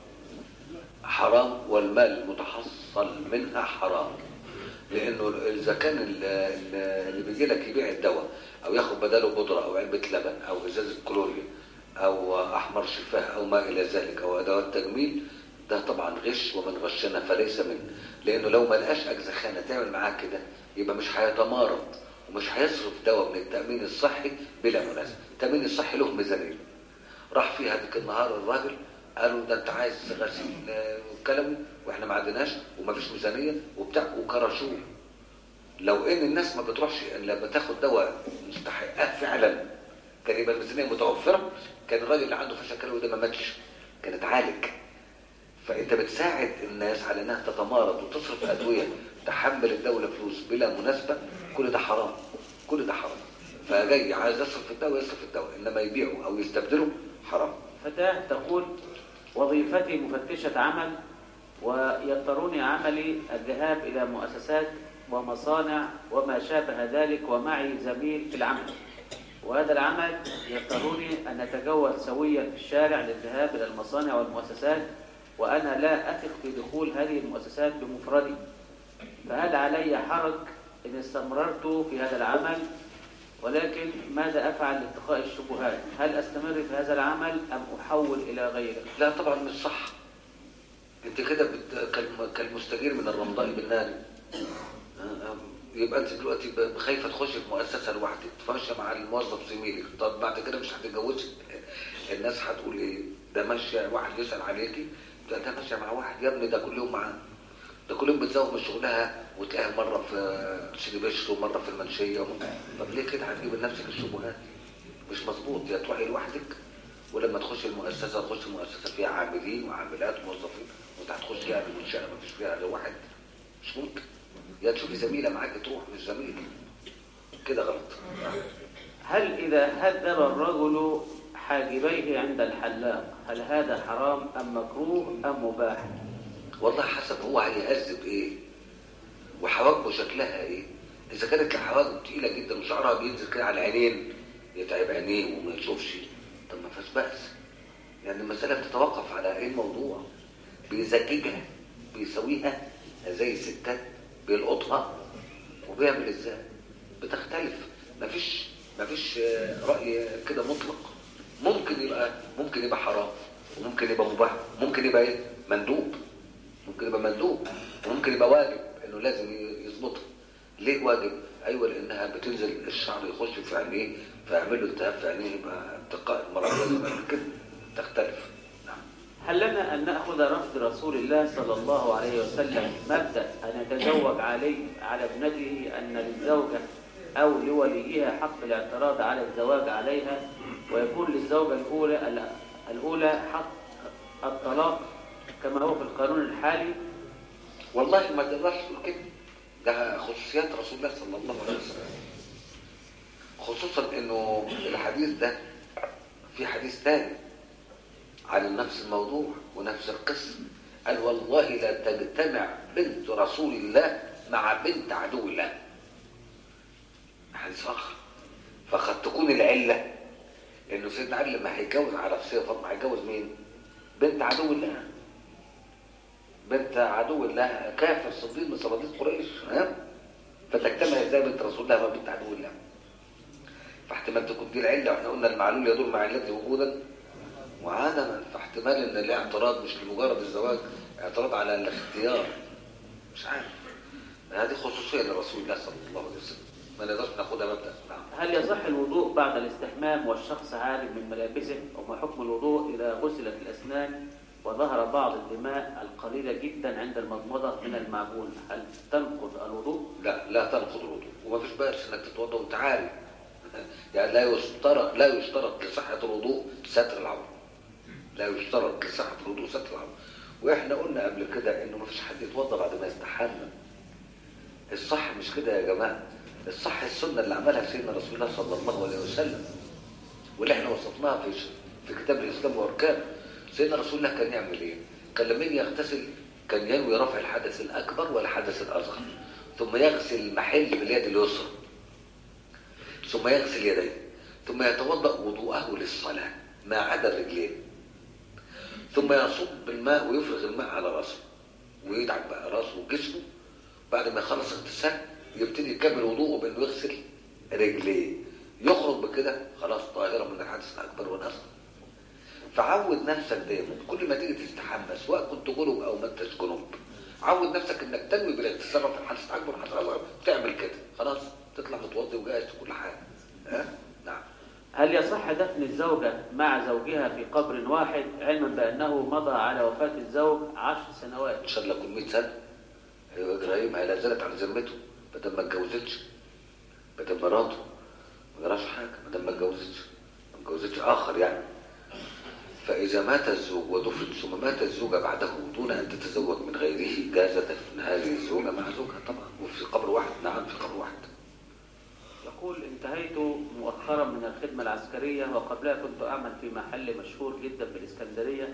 [SPEAKER 2] حرام والمال المتحصل منها حرام لانه اذا كان ال- ال- اللي بيجي لك يبيع الدواء او ياخد بداله بودره او علبه لبن او ازازه كلوريا او احمر شفاه او ما الى ذلك او ادوات تجميل ده طبعا غش ومن غشنا فليس منه لانه لو ما لقاش اجزخانه تعمل معاه كده يبقى مش هيتمارض ومش هيصرف دواء من التامين الصحي بلا مناسبه التامين الصحي له ميزانيه راح فيها ذيك النهار الراجل قالوا ده انت عايز غسيل آه، كلوي واحنا ما عندناش ومفيش ميزانيه وبتاع وكرشوه لو ان الناس ما بتروحش الا لما تاخد دواء مستحقاه فعلا كان يبقى الميزانيه متوفره كان الراجل اللي عنده فشل كلوي ده ما ماتش كان اتعالج فانت بتساعد الناس على انها تتمارض وتصرف ادويه تحمل الدوله فلوس بلا مناسبه كل ده حرام كل ده حرام فجاي عايز يصرف الدواء يصرف الدواء انما يبيعه او يستبدله حرام
[SPEAKER 1] فتاة تقول وظيفتي مفتشة عمل ويضطرني عملي الذهاب إلى مؤسسات ومصانع وما شابه ذلك ومعي زميل في العمل وهذا العمل يضطرني أن أتجول سويا في الشارع للذهاب إلى المصانع والمؤسسات وأنا لا أثق في دخول هذه المؤسسات بمفردي فهل علي حرج إن استمررت في هذا العمل ولكن ماذا أفعل لاتقاء الشبهات هل أستمر في هذا العمل أم أحول إلى غيره
[SPEAKER 2] لا طبعا مش صح انت كده بت... كالم... كالمستجير من الرمضاء بالنار آه، آه، يبقى انت دلوقتي ب- خايفه تخش في مؤسسه لوحدك تمشي مع الموظف زميلك طب بعد كده مش هتتجوزي الناس هتقول ايه ده ماشيه واحد يسال عليكي ده ده ماشيه مع واحد يا ابني ده كل يوم معاه ده كل يوم بتزوج من شغلها وتلاقيها مره في سيدي بشر ومره في المنشيه ومرة. طب ليه كده هتجيب لنفسك الشبهات مش مظبوط يا تروحي لوحدك ولما تخش المؤسسه تخش مؤسسه فيها عاملين وعاملات وموظفين وانت هتخش يعني منشاه ما فيش فيها الا واحد مش ممكن يا تشوفي زميله معاك تروح مش زميل كده غلط
[SPEAKER 1] هل إذا هذب الرجل حاجبيه عند الحلاق هل هذا حرام أم مكروه أم مباح
[SPEAKER 2] والله حسب هو هيهذب ايه وحواجبه شكلها ايه اذا كانت الحواجب تقيله جدا وشعرها بينزل كده على العينين يتعب عينيه وما يشوفش طب ما فيهاش بأس يعني المسألة بتتوقف على ايه الموضوع بيزججها بيسويها زي الستات بيلقطها وبيعمل ازاي بتختلف مفيش مفيش آه، رأي كده مطلق ممكن يبقى ممكن يبقى حرام وممكن يبقى مباح ممكن يبقى ايه مندوب ممكن يبقى مندوب وممكن يبقى واجب انه لازم يظبطها ليه واجب ايوه لانها بتنزل الشعر يخش في عينيه فيعمل له التهاب في عينيه يبقى اتقاء المرض لازم يعمل كده تختلف نعم
[SPEAKER 1] هل لنا أن نأخذ رفض رسول الله صلى الله عليه وسلم مبدأ أن يتزوج عليه على ابنته أن للزوجة أو لوليها حق الاعتراض على الزواج عليها ويكون للزوجة الأولى الأولى حق الطلاق كما هو في القانون الحالي
[SPEAKER 2] والله ما تقدرش تقول كده ده خصوصيات رسول الله صلى الله عليه وسلم خصوصا انه الحديث ده في حديث تاني عن نفس الموضوع ونفس القصة قال والله لا تجتمع بنت رسول الله مع بنت عدو الله حديث اخر فقد تكون العلة انه سيدنا علي لما هيتجوز على نفسه فاطمه هيتجوز مين؟ بنت عدو الله بنت عدو الله كافر صديق من صناديق قريش ها فتجتمع ازاي بنت رسول الله مع بنت عدو الله فاحتمال تكون دي العله واحنا قلنا المعلول يدور مع علته وجودا وعدما فاحتمال ان الاعتراض مش لمجرد الزواج اعتراض على الاختيار مش عارف هذه خصوصيه لرسول الله صلى الله عليه وسلم ما نقدرش ناخدها مبدا نعم
[SPEAKER 1] هل يصح الوضوء بعد الاستحمام والشخص عارف من ملابسه وما حكم الوضوء إذا غسلت الأسنان وظهر بعض الدماء القليلة جدا عند المضمضة من المعجون هل تنقض الوضوء؟
[SPEAKER 2] لا لا تنقض الوضوء وما فيش بأس انك تتوضا وانت عارف يعني لا يشترط لا يشترط لصحة الوضوء ستر العورة لا يشترط لصحة الوضوء ستر العورة واحنا قلنا قبل كده انه ما فيش حد يتوضا بعد ما يستحمى الصح مش كده يا جماعة الصح السنة اللي عملها سيدنا رسول الله صلى الله عليه وسلم واللي احنا وصفناها في في كتاب الاسلام واركانه سيدنا رسول الله كان يعمل ايه كان لما يجي يغتسل كان ينوي رفع الحدث الاكبر والحدث الاصغر ثم يغسل المحل باليد اليسرى ثم يغسل يديه ثم يتوضا وضوءه للصلاه ما عدا الرجلين ثم يصب الماء ويفرغ الماء على راسه ويدعك بقى راسه وجسمه بعد ما يخلص اغتسال يبتدي يكمل وضوءه بانه يغسل رجليه يخرج بكده خلاص طاهره من الحدث الاكبر والاصغر فعود نفسك دايما كل ما تيجي تستحمى سواء كنت جنب او ما انتش جنب عود نفسك انك تنوي بالاغتسال في الحدث الاكبر والحدث الاصغر تعمل كده خلاص تطلع متوضي وجاهز في كل حاجه ها نعم
[SPEAKER 1] هل يصح دفن الزوجة مع زوجها في قبر واحد علما بأنه مضى على وفاة الزوج عشر سنوات
[SPEAKER 2] ان شاء الله كل 100 سنه هي ابراهيم هي لا زالت على ذمته بدل ما اتجوزتش بدل مراته ما جراش حاجه بدل ما اتجوزتش ما اتجوزتش اخر يعني فاذا مات الزوج ودفن ثم مات الزوجه بعده دون ان تتزوج من غيره جاز دفن هذه الزوجه مع زوجها طبعا وفي قبر واحد نعم في قبر واحد
[SPEAKER 1] يقول انتهيت مؤخرا من الخدمة العسكرية وقبلها كنت أعمل في محل مشهور جدا بالإسكندرية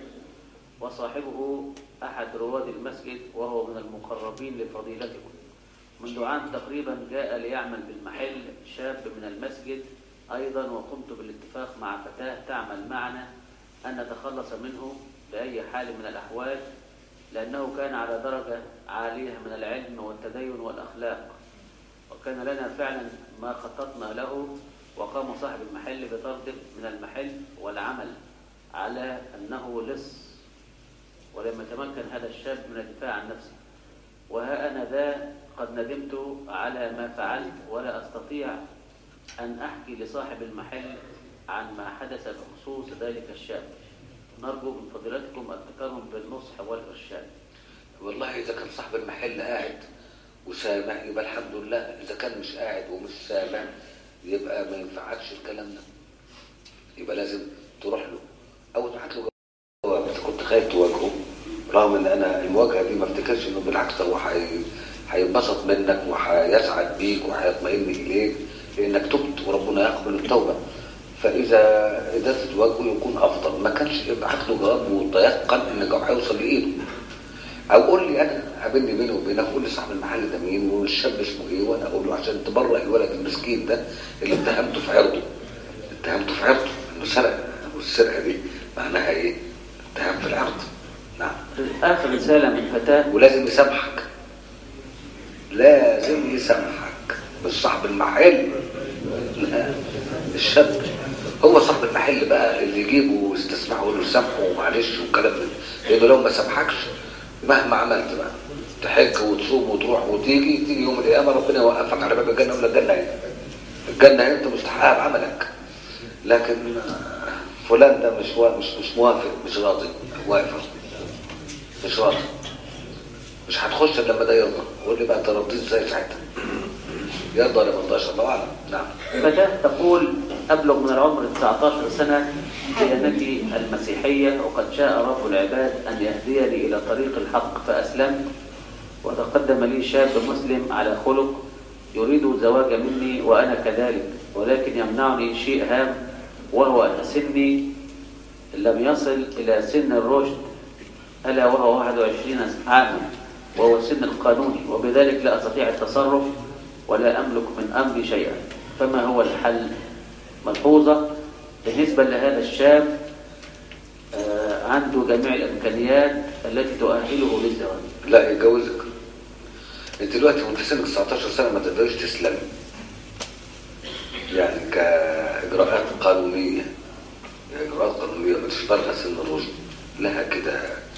[SPEAKER 1] وصاحبه أحد رواد المسجد وهو من المقربين لفضيلتكم منذ عام تقريبا جاء ليعمل بالمحل شاب من المسجد أيضا وقمت بالاتفاق مع فتاة تعمل معنا أن نتخلص منه بأي حال من الأحوال لأنه كان على درجة عالية من العلم والتدين والأخلاق وكان لنا فعلا ما خططنا له وقام صاحب المحل بطرده من المحل والعمل على أنه لص ولم يتمكن هذا الشاب من الدفاع عن نفسه وها أنا ذا قد ندمت على ما فعلت ولا أستطيع أن أحكي لصاحب المحل عن ما حدث بخصوص ذلك الشاب نرجو من فضيلتكم التكرم بالنصح والإرشاد
[SPEAKER 2] والله إذا كان صاحب المحل قاعد وسامع يبقى الحمد لله إذا كان مش قاعد ومش سامع يبقى ما ينفعكش الكلام ده يبقى لازم تروح له أو تبعت له جواب إذا كنت خايف تواجهه رغم إن أنا المواجهة دي ما افتكرش إنه بالعكس هو حي... هينبسط منك وهيسعد بيك وهيطمئن إليك لأنك تبت وربنا يقبل التوبة فإذا قدرت تواجهه يكون أفضل ما كانش ابعت له جواب وتيقن إن الجواب هيوصل لإيده او قول لي انا قابلني بيني وبينك قول لي صاحب المحل ده مين والشاب اسمه ايه وانا اقول له عشان تبرئ الولد المسكين ده اللي اتهمته في عرضه اتهمته في عرضه انه سرق والسرقه دي معناها ايه؟ اتهام في العرض نعم
[SPEAKER 1] آخر رسالة من فتاة
[SPEAKER 2] ولازم يسامحك لازم يسامحك مش صاحب المحل لا الشاب هو صاحب المحل بقى اللي يجيبه ويستسمحه ويقول له سامحه ومعلش والكلام ده لانه لو ما سامحكش مهما عملت بقى تحج وتصوم وتروح وتيجي تيجي يوم القيامه ربنا يوقفك على باب الجنه يقول لك الجنه هنا الجنه انت مستحقها بعملك لكن فلان ده مش وا- مش مش موافق مش راضي واقف أهو. مش راضي مش هتخش إلا لما ده يرضى قول لي بقى انت رضيت ازاي ساعتها يرضى ولا ما يرضاش الله اعلم نعم
[SPEAKER 1] فتاة تقول أبلغ من العمر 19 سنة ديانتي المسيحية وقد شاء رب العباد أن يهديني إلى طريق الحق فأسلمت وتقدم لي شاب مسلم على خلق يريد الزواج مني وأنا كذلك ولكن يمنعني شيء هام وهو أن سني لم يصل إلى سن الرشد ألا وهو 21 عاما وهو السن القانوني وبذلك لا أستطيع التصرف ولا أملك من أمري شيئا فما هو الحل ملحوظة بالنسبة لهذا الشاب آه، عنده جميع الإمكانيات التي تؤهله للزواج
[SPEAKER 2] لا يتجوزك انت دلوقتي وانت سنك 19 سنه ما تقدرش تسلمي يعني كاجراءات قانونيه اجراءات قانونيه ما تشبرها سن الرشد لها كده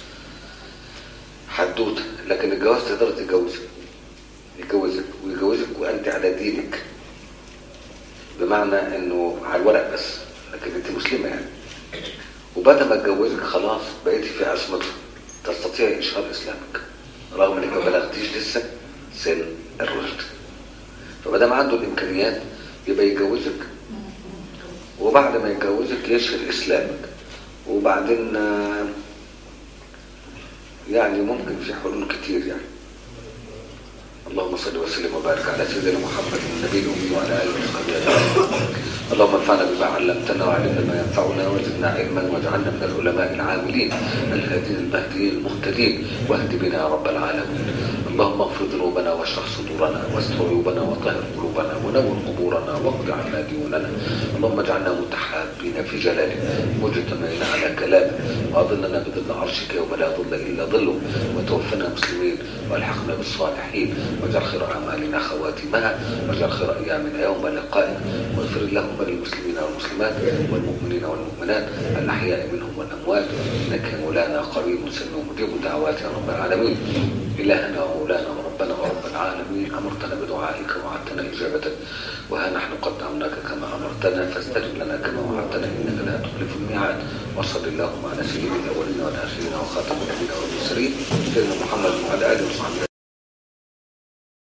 [SPEAKER 2] حدوته لكن الجواز تقدر تتجوزك يتجوزك ويجوزك وانت على دينك بمعنى انه على الورق بس لكن انت مسلمه يعني وبعد ما اتجوزك خلاص بقيتي في عصمته تستطيع اشهار اسلامك رغم انك ما بلغتيش لسه سن الرشد فما دام عنده الامكانيات يبقى يتجوزك وبعد ما يتجوزك يشهر اسلامك وبعدين آه، يعني ممكن في حلول كتير يعني اللهم صل وسلم وبارك على سيدنا محمد النبي الامي وعلى اله وصحبه اجمعين اللهم انفعنا بما علمتنا وعلمنا ما ينفعنا وزدنا علما واجعلنا من العلماء العاملين الهادين المهديين المهتدين واهد بنا يا رب العالمين اللهم اغفر ذنوبنا واشرح صدورنا واستر عيوبنا وطهر قلوبنا ونور قبورنا واقض عنا ديوننا اللهم اجعلنا متحابين في جلالك مجتمعين على كلامك واظلنا بظل عرشك يوم لا ظل الا ظلك وتوفنا مسلمين والحقنا بالصالحين واجعل خير اعمالنا خواتمها واجعل خير ايامنا يوم لقائك واغفر اللهم للمسلمين والمسلمات والمؤمنين والمؤمنات الاحياء منهم والاموات انك يا مولانا قريب سميع مجيب دعوات يا رب العالمين الهنا ومولانا وربنا ورب العالمين امرتنا بدعائك ووعدتنا اجابتك وها نحن قد دعوناك كما امرتنا فاستجب لنا كما وعدتنا انك لا تخلف الميعاد وصل اللهم على سيد الاولين والاخرين وخاتم النبيين والمرسلين سيدنا محمد وعلى اله وصحبه